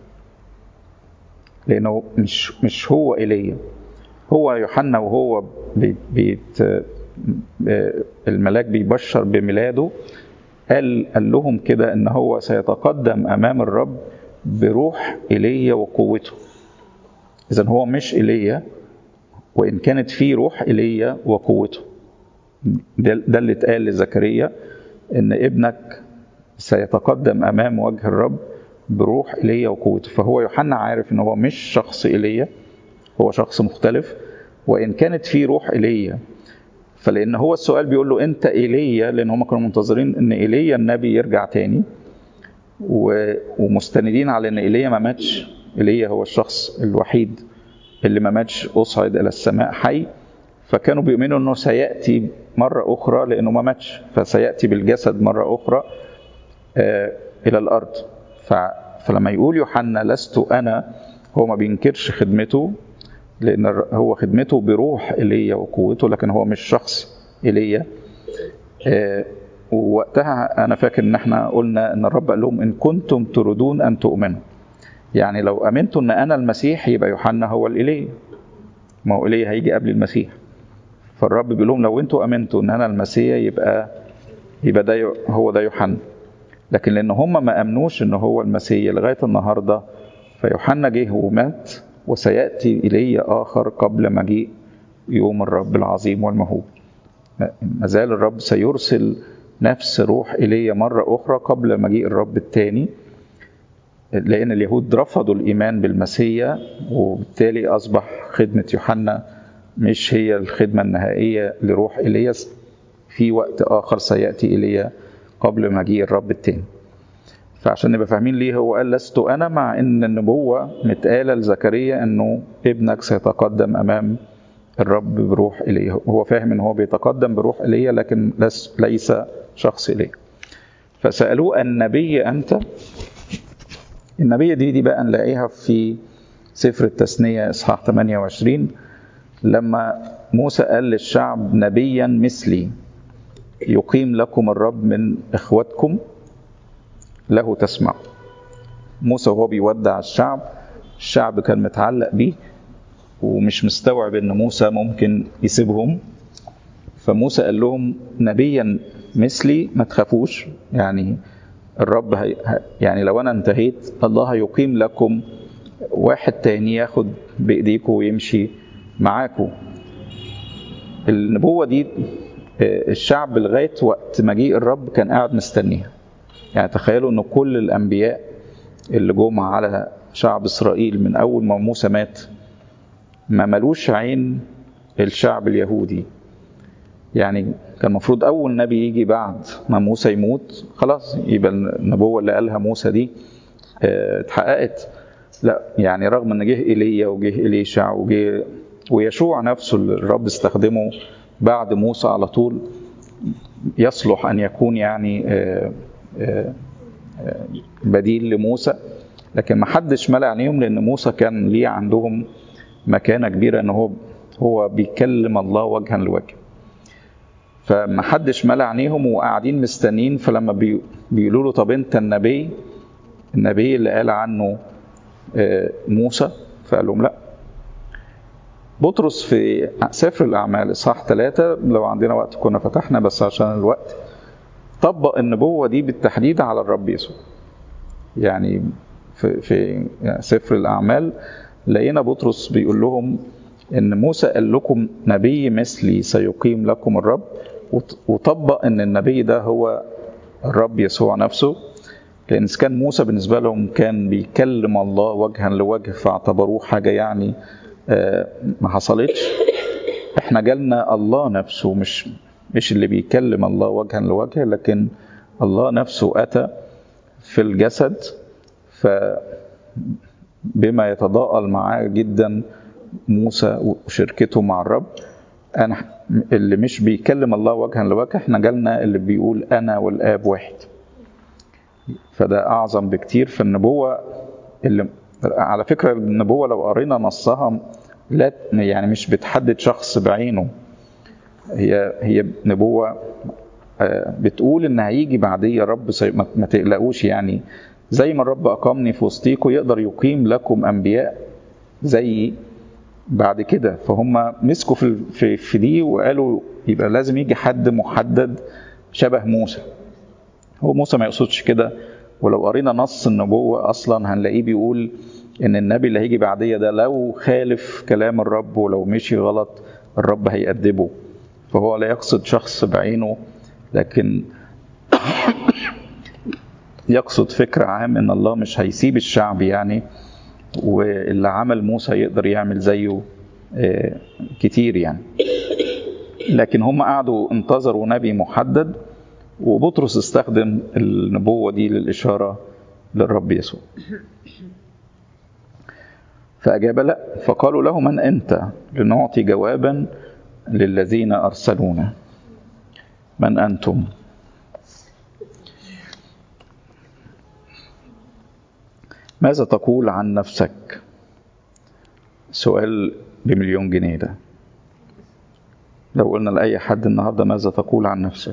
Speaker 1: لانه مش مش هو ايليا هو يوحنا وهو بيت الملاك بيبشر بميلاده قال قال لهم كده ان هو سيتقدم امام الرب بروح ايليا وقوته اذا هو مش ايليا وان كانت فيه روح ايليا وقوته ده, ده اللي اتقال لزكريا ان ابنك سيتقدم امام وجه الرب بروح ايليا وقوته فهو يوحنا عارف ان هو مش شخص ايليا هو شخص مختلف وان كانت فيه روح ايليا فلان هو السؤال بيقول له انت ايليا لان هم كانوا منتظرين ان ايليا النبي يرجع تاني ومستندين على ان ايليا ما ماتش ايليا هو الشخص الوحيد اللي ما ماتش اصعد الى السماء حي فكانوا بيؤمنوا انه سياتي مره اخرى لانه ما ماتش فسياتي بالجسد مره اخرى الى الارض فلما يقول يوحنا لست انا هو ما بينكرش خدمته لان هو خدمته بروح ايليا وقوته لكن هو مش شخص ايليا ووقتها انا فاكر ان احنا قلنا ان الرب قال لهم ان كنتم تريدون ان تؤمنوا يعني لو امنتوا ان انا المسيح يبقى يوحنا هو الايليا ما هو ايليا هيجي قبل المسيح فالرب بيقول لهم لو انتوا امنتوا ان انا المسيح يبقى يبقى ده هو ده يوحنا لكن لان هم ما امنوش ان هو المسيح لغايه النهارده فيوحنا جه ومات وسياتي الي اخر قبل مجيء يوم الرب العظيم والمهوب ما زال الرب سيرسل نفس روح ايليا مره اخرى قبل مجيء الرب الثاني لان اليهود رفضوا الايمان بالمسيا وبالتالي اصبح خدمه يوحنا مش هي الخدمه النهائيه لروح ايليا في وقت اخر سياتي ايليا قبل مجيء الرب الثاني فعشان نبقى فاهمين ليه هو قال لست انا مع ان النبوه متقاله لزكريا انه ابنك سيتقدم امام الرب بروح ايليا هو فاهم ان هو بيتقدم بروح ايليا لكن ليس شخص ايليا فسالوه النبي انت النبي دي دي بقى نلاقيها في سفر التثنيه اصحاح 28 لما موسى قال للشعب نبيا مثلي يقيم لكم الرب من اخوتكم له تسمع موسى وهو بيودع الشعب الشعب كان متعلق بيه ومش مستوعب ان موسى ممكن يسيبهم فموسى قال لهم نبيا مثلي ما تخافوش يعني الرب هي يعني لو انا انتهيت الله هيقيم لكم واحد تاني ياخد بايديكم ويمشي معاكم النبوه دي الشعب لغايه وقت مجيء الرب كان قاعد مستنيها يعني تخيلوا ان كل الانبياء اللي جم على شعب اسرائيل من اول ما موسى مات ما ملوش عين الشعب اليهودي يعني كان المفروض اول نبي يجي بعد ما موسى يموت خلاص يبقى النبوه اللي قالها موسى دي اتحققت لا يعني رغم ان جه ايليا وجه اليشع وجه ويشوع نفسه اللي الرب استخدمه بعد موسى على طول يصلح ان يكون يعني بديل لموسى لكن ما حدش ملأ عينيهم لان موسى كان ليه عندهم مكانه كبيره ان هو هو بيكلم الله وجها لوجه فما حدش ملأ عينيهم وقاعدين مستنيين فلما بي بيقولوا له طب انت النبي النبي اللي قال عنه موسى فقال لهم لا بطرس في سفر الأعمال إصحاح ثلاثة لو عندنا وقت كنا فتحنا بس عشان الوقت طبق النبوة دي بالتحديد على الرب يسوع يعني في, في سفر الأعمال لقينا بطرس بيقول لهم إن موسى قال لكم نبي مثلي سيقيم لكم الرب وطبق إن النبي ده هو الرب يسوع نفسه لأن كان موسى بالنسبة لهم كان بيكلم الله وجها لوجه فاعتبروه حاجة يعني ما حصلتش احنا جالنا الله نفسه مش مش اللي بيكلم الله وجها لوجه لكن الله نفسه أتى في الجسد ف بما يتضاءل معاه جدا موسى وشركته مع الرب انا اللي مش بيكلم الله وجها لوجه احنا جالنا اللي بيقول انا والاب واحد فده اعظم بكتير في النبوه اللي على فكره النبوه لو قرينا نصها لا يعني مش بتحدد شخص بعينه هي هي نبوه بتقول ان هيجي بعديه رب ما تقلقوش يعني زي ما الرب اقامني في وسطيكم يقدر يقيم لكم انبياء زي بعد كده فهم مسكوا في في, في دي وقالوا يبقى لازم يجي حد محدد شبه موسى هو موسى ما يقصدش كده ولو قرينا نص النبوة أصلا هنلاقيه بيقول إن النبي اللي هيجي بعديه ده لو خالف كلام الرب ولو مشي غلط الرب هيأدبه فهو لا يقصد شخص بعينه لكن يقصد فكر عام إن الله مش هيسيب الشعب يعني واللي عمل موسى يقدر يعمل زيه كتير يعني لكن هم قعدوا انتظروا نبي محدد وبطرس استخدم النبوة دي للإشارة للرب يسوع فأجاب لا فقالوا له من أنت لنعطي جوابا للذين أرسلونا من أنتم ماذا تقول عن نفسك سؤال بمليون جنيه ده لو قلنا لأي حد النهاردة ماذا تقول عن نفسك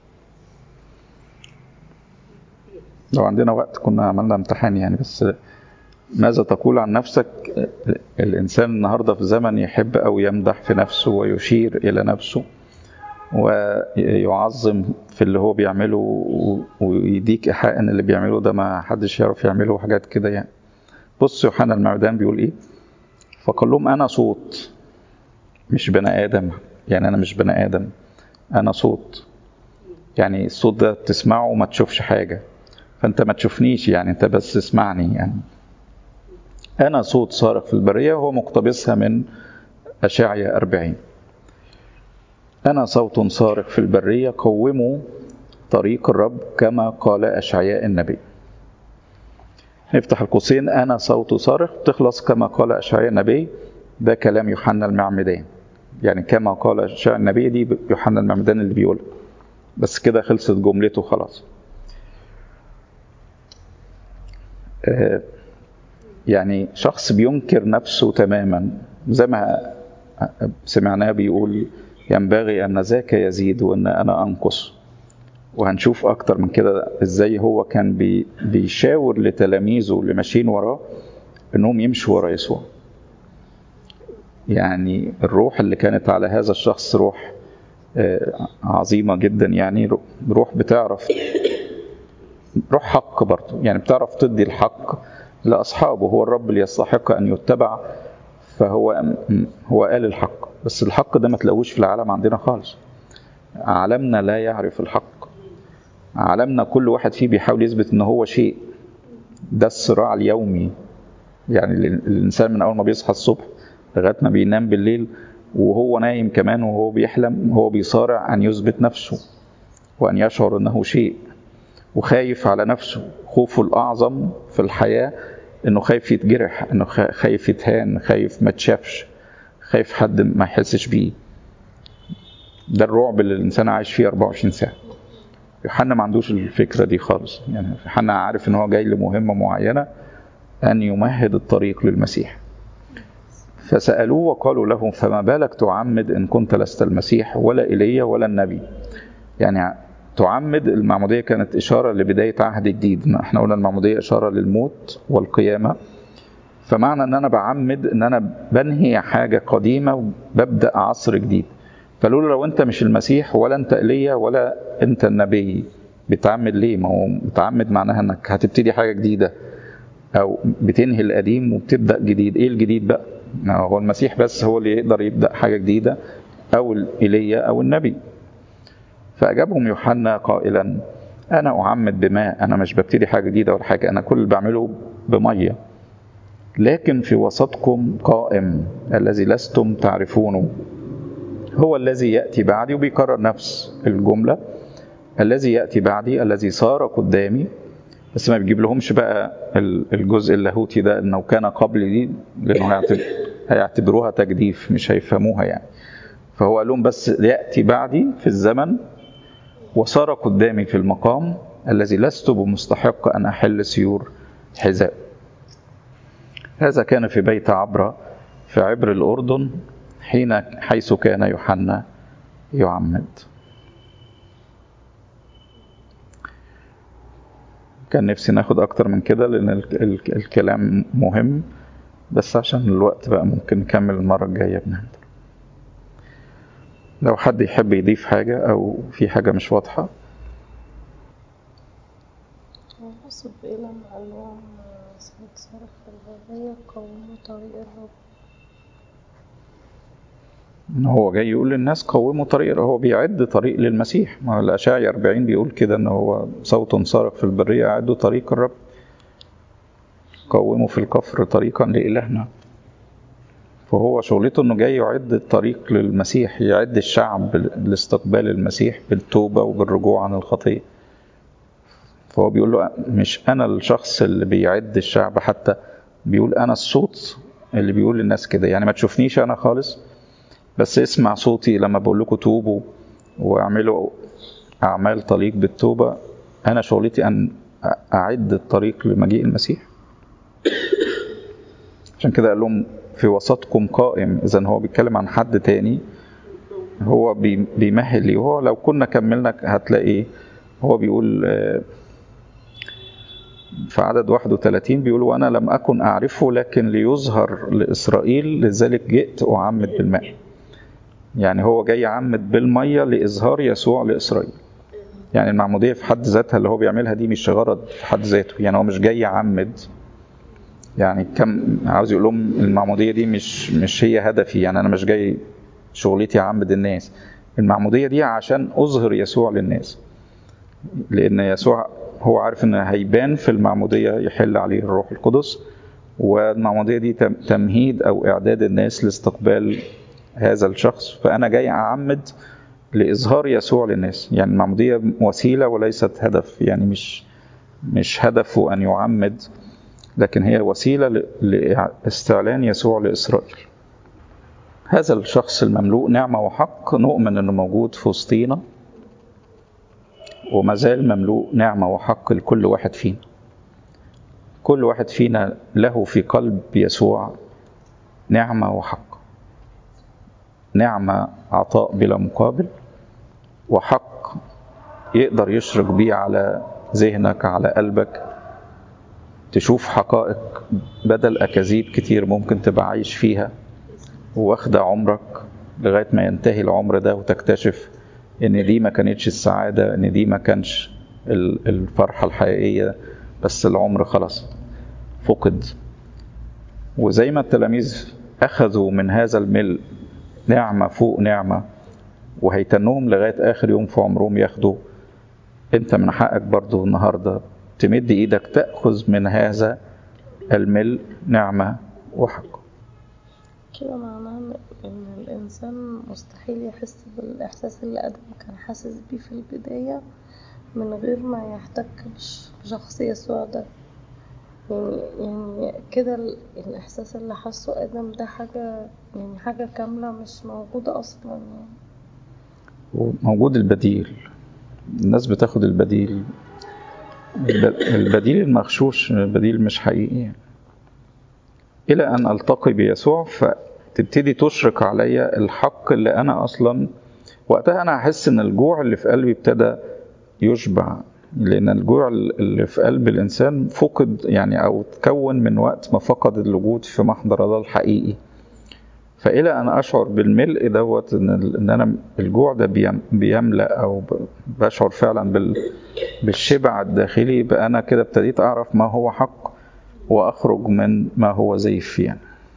Speaker 1: لو عندنا وقت كنا عملنا امتحان يعني بس ماذا تقول عن نفسك الإنسان النهاردة في زمن يحب أو يمدح في نفسه ويشير إلى نفسه ويعظم في اللي هو بيعمله ويديك إيحاء إن اللي بيعمله ده ما حدش يعرف يعمله وحاجات كده يعني بص يوحنا المعدان بيقول إيه فقال لهم أنا صوت مش بني آدم يعني أنا مش بني آدم أنا صوت يعني الصوت ده تسمعه وما تشوفش حاجة فأنت ما تشوفنيش يعني أنت بس اسمعني يعني أنا صوت صارخ في البرية وهو مقتبسها من أشعيا أربعين أنا صوت صارخ في البرية قوموا طريق الرب كما قال أشعياء النبي نفتح القوسين أنا صوت صارخ تخلص كما قال أشعياء النبي ده كلام يوحنا المعمدان يعني كما قال أشعياء النبي دي يوحنا المعمدان اللي بيقولها بس كده خلصت جملته خلاص آه يعني شخص بينكر نفسه تماما زي ما سمعناه بيقول ينبغي أن ذاك يزيد وأن أنا أنقص وهنشوف أكتر من كده إزاي هو كان بي بيشاور لتلاميذه اللي ماشيين وراه إنهم يمشوا ورا يسوع يعني الروح اللي كانت على هذا الشخص روح عظيمة جدا يعني روح بتعرف روح حق برضه يعني بتعرف تدي الحق لأصحابه هو الرب اللي يستحق أن يتبع فهو هو قال الحق بس الحق ده ما تلاقوش في العالم عندنا خالص عالمنا لا يعرف الحق عالمنا كل واحد فيه بيحاول يثبت ان هو شيء ده الصراع اليومي يعني الانسان من اول ما بيصحى الصبح لغايه ما بينام بالليل وهو نايم كمان وهو بيحلم هو بيصارع ان يثبت نفسه وان يشعر انه شيء وخايف على نفسه خوفه الاعظم في الحياه انه خايف يتجرح انه خايف يتهان خايف ما تشافش خايف حد ما يحسش بيه ده الرعب اللي الانسان عايش فيه 24 ساعه يوحنا ما عندوش الفكره دي خالص يعني يوحنا عارف ان هو جاي لمهمه معينه ان يمهد الطريق للمسيح فسالوه وقالوا له فما بالك تعمد ان كنت لست المسيح ولا ايليا ولا النبي يعني تعمد المعمودية كانت إشارة لبداية عهد جديد احنا قلنا المعمودية إشارة للموت والقيامة فمعنى ان انا بعمد ان انا بنهي حاجة قديمة وببدأ عصر جديد فقالوا له لو انت مش المسيح ولا انت ايليا ولا انت النبي بتعمد ليه ما هو بتعمد معناها انك هتبتدي حاجة جديدة او بتنهي القديم وبتبدأ جديد ايه الجديد بقى هو المسيح بس هو اللي يقدر يبدأ حاجة جديدة او ايليا او النبي فأجابهم يوحنا قائلا أنا أعمد بماء أنا مش ببتدي حاجة جديدة ولا حاجة أنا كل اللي بعمله بمية لكن في وسطكم قائم الذي لستم تعرفونه هو الذي يأتي بعدي وبيكرر نفس الجملة الذي يأتي بعدي الذي صار قدامي بس ما بيجيب لهمش بقى الجزء اللاهوتي ده انه كان قبل دي لانه هيعتبروها تجديف مش هيفهموها يعني فهو قال لهم بس يأتي بعدي في الزمن وصار قدامي في المقام الذي لست بمستحق أن أحل سيور حذاء هذا كان في بيت عبرة في عبر الأردن حين حيث كان يوحنا يعمد كان نفسي ناخد أكتر من كده لأن الكلام مهم بس عشان الوقت بقى ممكن نكمل المرة الجاية بنهدر لو حد يحب يضيف حاجة أو في حاجة مش واضحة
Speaker 2: حسب إلى معلوم صرف البرية قوموا طريق الرب
Speaker 1: ان هو جاي يقول للناس قوموا طريق هو بيعد طريق للمسيح ما الاشاعي 40 بيقول كده ان هو صوت صارخ في البريه اعدوا طريق الرب قوموا في الكفر طريقا لالهنا فهو شغلته انه جاي يعد الطريق للمسيح يعد الشعب لاستقبال المسيح بالتوبه وبالرجوع عن الخطيه فهو بيقول له مش انا الشخص اللي بيعد الشعب حتى بيقول انا الصوت اللي بيقول للناس كده يعني ما تشوفنيش انا خالص بس اسمع صوتي لما بقول لكم توبوا واعملوا اعمال طريق بالتوبه انا شغلتي ان اعد الطريق لمجيء المسيح عشان كده قال لهم في وسطكم قائم اذا هو بيتكلم عن حد تاني هو بيمهل لي وهو لو كنا كملنا هتلاقي هو بيقول في عدد 31 بيقول وانا لم اكن اعرفه لكن ليظهر لاسرائيل لذلك جئت اعمد بالماء يعني هو جاي يعمد بالميه لاظهار يسوع لاسرائيل يعني المعموديه في حد ذاتها اللي هو بيعملها دي مش غرض في حد ذاته يعني هو مش جاي يعمد يعني كم عاوز يقول لهم المعموديه دي مش مش هي هدفي يعني انا مش جاي شغلتي اعمد الناس المعموديه دي عشان اظهر يسوع للناس لان يسوع هو عارف ان هيبان في المعموديه يحل عليه الروح القدس والمعموديه دي تمهيد او اعداد الناس لاستقبال هذا الشخص فانا جاي اعمد لاظهار يسوع للناس يعني المعموديه وسيله وليست هدف يعني مش مش هدفه ان يعمد لكن هي وسيله لاستعلان يسوع لاسرائيل هذا الشخص المملوء نعمه وحق نؤمن انه موجود في وسطينا وما زال مملوء نعمه وحق لكل واحد فينا كل واحد فينا له في قلب يسوع نعمه وحق نعمه عطاء بلا مقابل وحق يقدر يشرق بيه على ذهنك على قلبك تشوف حقائق بدل أكاذيب كتير ممكن تبقى عايش فيها واخدة عمرك لغاية ما ينتهي العمر ده وتكتشف إن دي ما كانتش السعادة إن دي ما كانش الفرحة الحقيقية بس العمر خلاص فقد وزي ما التلاميذ أخذوا من هذا الملء نعمة فوق نعمة وهيتنوهم لغاية آخر يوم في عمرهم ياخدوا أنت من حقك برضو النهاردة تمد إيدك تأخذ من هذا الملء نعمة وحق
Speaker 2: كده معناه إن الإنسان مستحيل يحس بالإحساس اللي آدم كان حاسس بيه في البداية من غير ما يحتك بشخص يسوع ده يعني يعني كده الإحساس اللي حاسه آدم ده حاجة يعني حاجة كاملة مش موجودة أصلا يعني
Speaker 1: وموجود البديل الناس بتاخد البديل البديل المغشوش البديل مش حقيقي يعني. إلى أن ألتقي بيسوع فتبتدي تشرق عليا الحق اللي أنا أصلا وقتها أنا هحس إن الجوع اللي في قلبي ابتدى يشبع لأن الجوع اللي في قلب الإنسان فقد يعني أو تكون من وقت ما فقد الوجود في محضر الله الحقيقي فإلى أن أشعر بالملء دوت إن أنا الجوع ده بيملأ أو بشعر فعلا بالشبع الداخلي يبقى أنا كده ابتديت أعرف ما هو حق وأخرج من ما هو زيف يعني.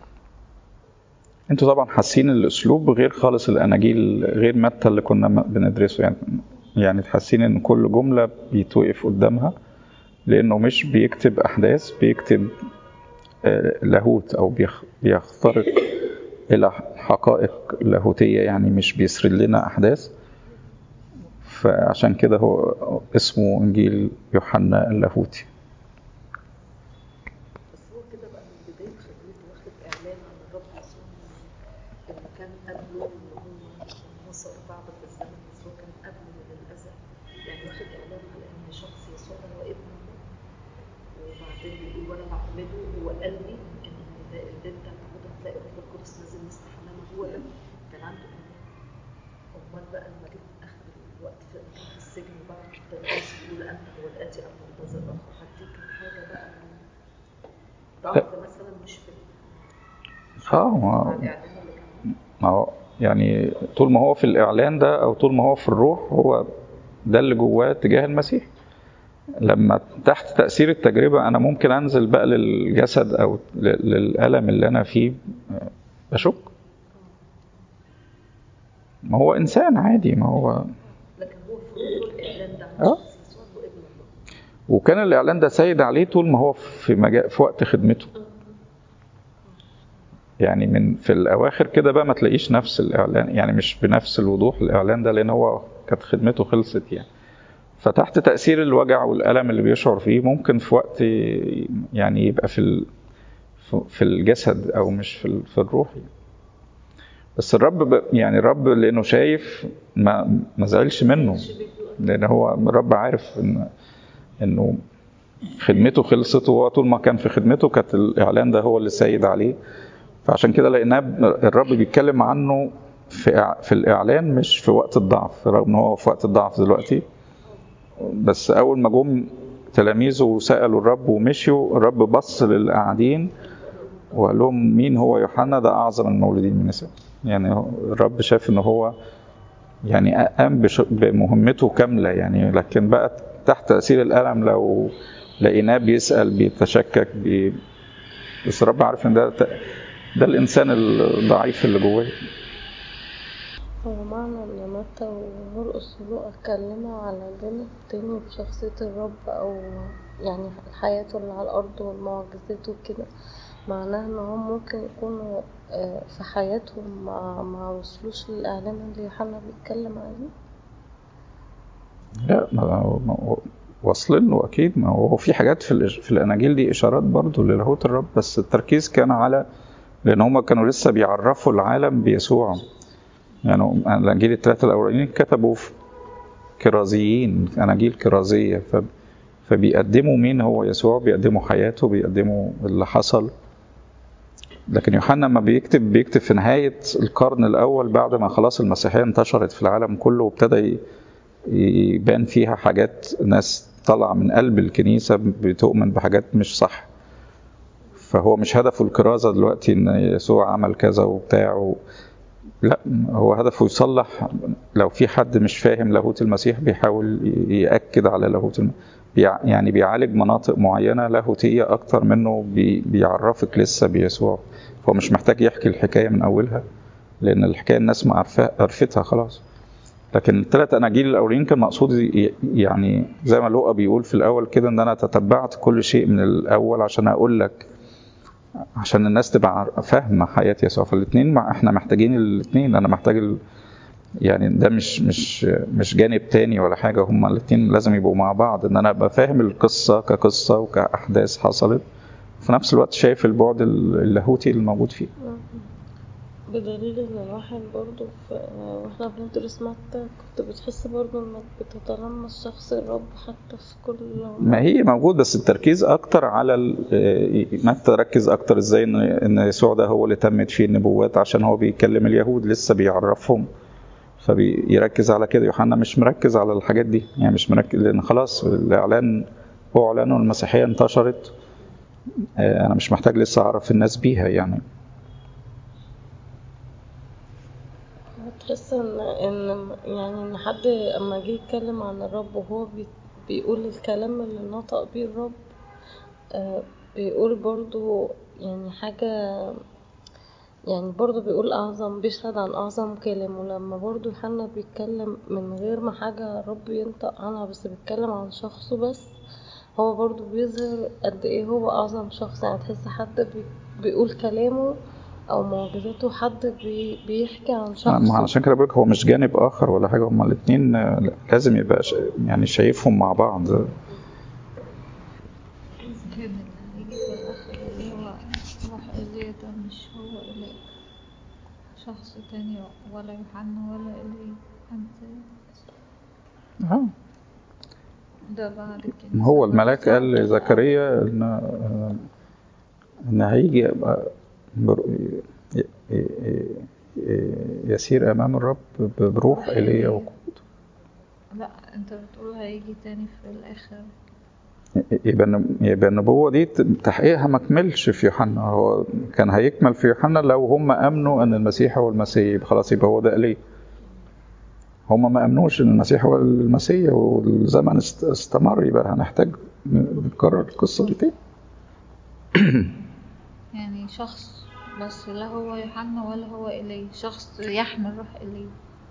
Speaker 1: انتوا طبعا حاسين الاسلوب غير خالص الاناجيل غير متى اللي كنا بندرسه يعني يعني حاسين ان كل جمله بيتوقف قدامها لانه مش بيكتب احداث بيكتب لاهوت او بيخترق الى حقائق لاهوتية يعني مش بيسرد لنا أحداث فعشان كده هو اسمه إنجيل يوحنا اللاهوتي
Speaker 3: بس هو كده بقى من بداية خدمته واخد إعلان عن الرب يسوع اللي كان قبله اللي هو نصر بعض في الزمن بس هو كان قبله من الأزل يعني واخد إعلان على إن شخص يسوع هو ابن الله وبعدين بيقول وأنا بعمله هو قال لي إن ده اللي أنت هتعمله هتلاقي الروح القدس نازل مثل حمامة هو ده كان عنده إعلان أمال بقى لما جه آخر الوقت في في السجن وبعد التلبيس بيقول أنت هو الآتي أم منتظر آخر هديك حاجة بقى ضعف مثلا مش في
Speaker 1: اه
Speaker 3: مع
Speaker 1: ما
Speaker 3: الإعلان اللي كان
Speaker 1: ما هو يعني طول ما هو في الإعلان ده أو طول ما هو في الروح هو ده اللي جواه تجاه المسيح لما تحت تأثير التجربة أنا ممكن أنزل بقى للجسد أو ل- للألم اللي أنا فيه آه، أشك ما هو إنسان عادي ما هو
Speaker 3: لكن هو في روحه الإعلان ده عن
Speaker 1: آه.
Speaker 3: شخص يسوع هو ابن الله
Speaker 1: وكان الإعلان ده سيد عليه طول ما هو في مجال في وقت خدمته يعني من في الأواخر كده بقى ما تلاقيش نفس الإعلان يعني مش بنفس الوضوح الإعلان ده لأن هو كانت خدمته خلصت يعني فتحت تأثير الوجع والألم اللي بيشعر فيه ممكن في وقت يعني يبقى في ال- في الجسد أو مش في ال- في الروح يعني. بس الرب ب- يعني الرب لأنه شايف ما ما زعلش منه لأن هو الرب عارف إن إنه خدمته خلصت وهو طول ما كان في خدمته كانت الإعلان ده هو اللي سيد عليه فعشان كده لقيناه الرب بيتكلم عنه في إع- في الإعلان مش في وقت الضعف رغم إن هو في وقت الضعف دلوقتي بس أول ما جم تلاميذه وسألوا الرب ومشيوا الرب بص للقاعدين وقال لهم مين هو يوحنا ده أعظم المولودين من النساء يعني هو- الرب شاف إن هو يعني قام بش- بمهمته كاملة يعني لكن بقى تحت تأثير الألم لو لقيناه بيسأل بيتشكك بي... بس الرب عارف إن ده ده الإنسان الضعيف اللي جواه
Speaker 2: هو معنى ان متى ومرقس ولوقا اتكلموا على جانب تاني في شخصية الرب او يعني حياته اللي على الارض والمعجزات وكده معناه ان هم ممكن يكونوا آه، في حياتهم ما, ما وصلوش للاعلان اللي يوحنا بيتكلم عليه
Speaker 1: لا ما ما هو واصلين له اكيد ما هو في حاجات في الإش- في الاناجيل دي اشارات برضو للاهوت الرب بس التركيز كان على لان هم كانوا لسه بيعرفوا العالم بيسوع يعني هم- الاناجيل الثلاثه الاولانيين كتبوا في كرازيين اناجيل كرازيه ف فبيقدموا مين هو يسوع بيقدموا حياته بيقدموا اللي حصل لكن يوحنا لما بيكتب بيكتب في نهاية القرن الأول بعد ما خلاص المسيحية انتشرت في العالم كله وابتدى ي- يبان فيها حاجات ناس طالعة من قلب الكنيسة بتؤمن بحاجات مش صح فهو مش هدفه الكرازة دلوقتي ان يسوع عمل كذا وبتاع و... لا هو هدفه يصلح لو في حد مش فاهم لاهوت المسيح بيحاول يأكد على لاهوت الم... بيع... يعني بيعالج مناطق معينة لاهوتية أكتر منه بي... بيعرفك لسه بيسوع هو مش محتاج يحكي الحكاية من أولها لأن الحكاية الناس ما عارفة عرفتها خلاص لكن الثلاث اناجيل الاولين كان مقصود ي- يعني زي ما لوقا بيقول في الاول كده ان انا تتبعت كل شيء من الاول عشان اقول لك عشان الناس تبقى عار- فاهمه حياه يسوع فالاثنين مع احنا محتاجين الاثنين انا محتاج ال... يعني ده مش مش مش جانب تاني ولا حاجه هما الاثنين لازم يبقوا مع بعض ان انا ابقى فاهم القصه كقصه وكاحداث حصلت في نفس الوقت شايف البعد اللاهوتي الموجود فيه
Speaker 2: بدليل ان الواحد برضو في واحنا بندرس متى كنت بتحس برضو انك بتتلمس شخص الرب حتى في كل
Speaker 1: ما هي موجود بس التركيز اكتر على ال- آه، ما تركز اكتر ازاي ان ان يسوع ده هو اللي تمت فيه النبوات عشان هو بيكلم اليهود لسه بيعرفهم فبيركز على كده يوحنا مش مركز على الحاجات دي يعني مش مركز لان خلاص الاعلان هو اعلان والمسيحيه انتشرت آه، انا مش محتاج لسه اعرف الناس بيها يعني
Speaker 2: تحس ان ان يعني ان حد اما جه يتكلم عن الرب وهو بي بيقول الكلام اللي نطق بيه الرب آه بيقول برضو يعني حاجة يعني برضو بيقول أعظم بيشهد عن أعظم كلام ولما برضو يوحنا بيتكلم من غير ما حاجة الرب ينطق عنها بس بيتكلم عن شخصه بس هو برضو بيظهر قد ايه هو أعظم شخص يعني تحس حد بي بيقول كلامه أو معجزاته حد بي بيحكي عن
Speaker 1: ما
Speaker 2: شخص
Speaker 1: عشان كده بقولك هو مش جانب آخر ولا حاجة هما الاتنين آه، لازم يبقى ش- يعني شايفهم مع بعض
Speaker 4: كان اللي هيجي في الآخر اللي هو روح إيليا ده مش هو إيليا شخص تاني ولا يوحنا ولا إيليا أنت
Speaker 1: اه
Speaker 4: ده بعد كده
Speaker 1: ما هو الملاك قال لزكريا ان ان هيجي يبقى بر- ي- ي- ي- يسير امام الرب بروح ايليا وقوته
Speaker 4: لا أنت بتقول هيجي تاني في الآخر
Speaker 1: يبقى الن- يبقى النبوه دي تحقيقها ما كملش في يوحنا هو كان هيكمل في يوحنا لو هم امنوا ان المسيح هو المسيح يبقى خلاص يبقى هو ده ايليا هم ما امنوش ان المسيح هو المسيح والزمن است- استمر يبقى هنحتاج نكرر القصه دي تاني
Speaker 4: يعني شخص بس لا هو يوحنا ولا هو إيليا شخص يحمل روح إيليا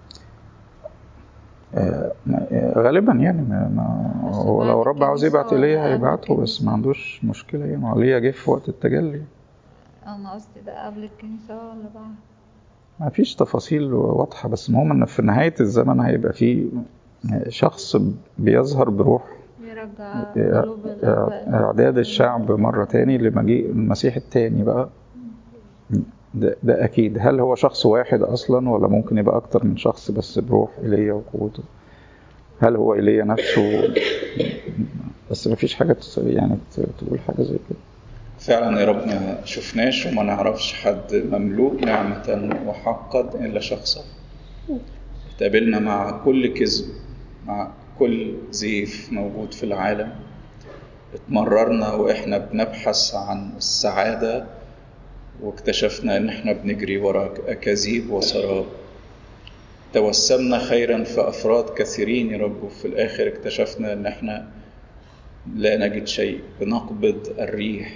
Speaker 1: آه، آه، غالبا يعني ما ما
Speaker 4: بس
Speaker 1: هو
Speaker 4: بعد
Speaker 1: لو رب عاوز
Speaker 4: الكنيسة
Speaker 1: يبعت ايليا
Speaker 4: ولا قبل
Speaker 1: هيبعته بس
Speaker 4: الكنيسة؟
Speaker 1: ما عندوش مشكله يعني هو ايليا جه في وقت التجلي
Speaker 4: أنا قصدي ده قبل الكنيسة ولا بعد
Speaker 1: ما فيش تفاصيل واضحه بس المهم ان في نهايه الزمن هيبقى في شخص بيظهر بروح
Speaker 4: يرجع قلوب الآباء
Speaker 1: اعداد الشعب مره تاني لمجيء المسيح التاني بقى ده, ده اكيد هل هو شخص واحد اصلا ولا ممكن يبقى اكتر من شخص بس بروح ايليا وقوته هل هو ايليا نفسه بس ما فيش حاجه تس- يعني ت- تقول حاجه زي كده فعلا يا رب ما شفناش وما نعرفش حد مملوء نعمة وحقا إلا شخصا اتقابلنا مع كل كذب مع كل زيف موجود في العالم اتمررنا وإحنا بنبحث عن السعادة واكتشفنا إن إحنا بنجري ورا أكاذيب وسراب توسمنا خيرا في أفراد كثيرين يا رب وفي الآخر اكتشفنا إن إحنا لا نجد شيء بنقبض الريح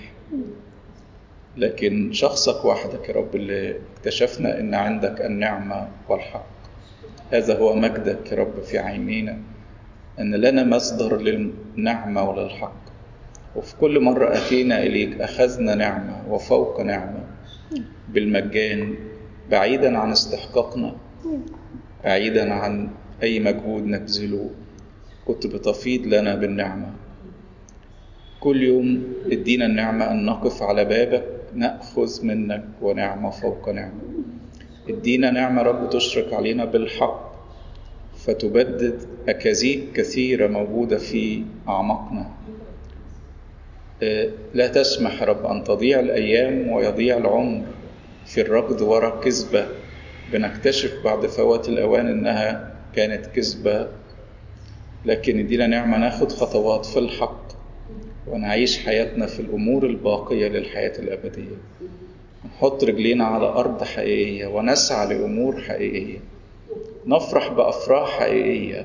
Speaker 1: لكن شخصك وحدك يا رب اللي اكتشفنا ان عندك النعمه والحق هذا هو مجدك يا رب في عينينا ان لنا مصدر للنعمه وللحق وفي كل مره اتينا اليك اخذنا نعمه وفوق نعمه بالمجان بعيدا عن استحقاقنا بعيدا عن اي مجهود نبذله كنت بتفيض لنا بالنعمه كل يوم ادينا النعمة أن نقف على بابك نأخذ منك ونعمة فوق نعمة ادينا نعمة رب تشرق علينا بالحق فتبدد أكاذيب كثيرة موجودة في أعماقنا آه، لا تسمح رب أن تضيع الأيام ويضيع العمر في الركض وراء كذبة بنكتشف بعد فوات الأوان إنها كانت كذبة لكن ادينا نعمة ناخد خطوات في الحق ونعيش حياتنا في الأمور الباقية للحياة الأبدية نحط رجلينا على أرض حقيقية ونسعى لأمور حقيقية نفرح بأفراح حقيقية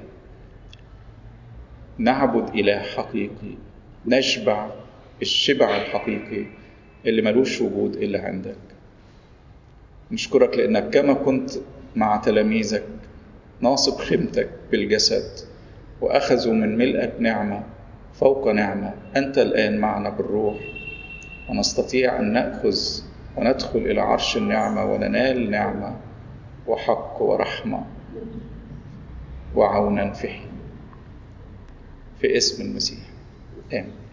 Speaker 1: نعبد إله حقيقي نشبع الشبع الحقيقي اللي ملوش وجود إلا عندك نشكرك لأنك كما كنت مع تلاميذك ناصب خيمتك بالجسد وأخذوا من ملئك نعمة فوق نعمة أنت الآن معنا بالروح ونستطيع أن نأخذ وندخل إلى عرش النعمة وننال نعمة وحق ورحمة وعونا في حين في اسم المسيح آمين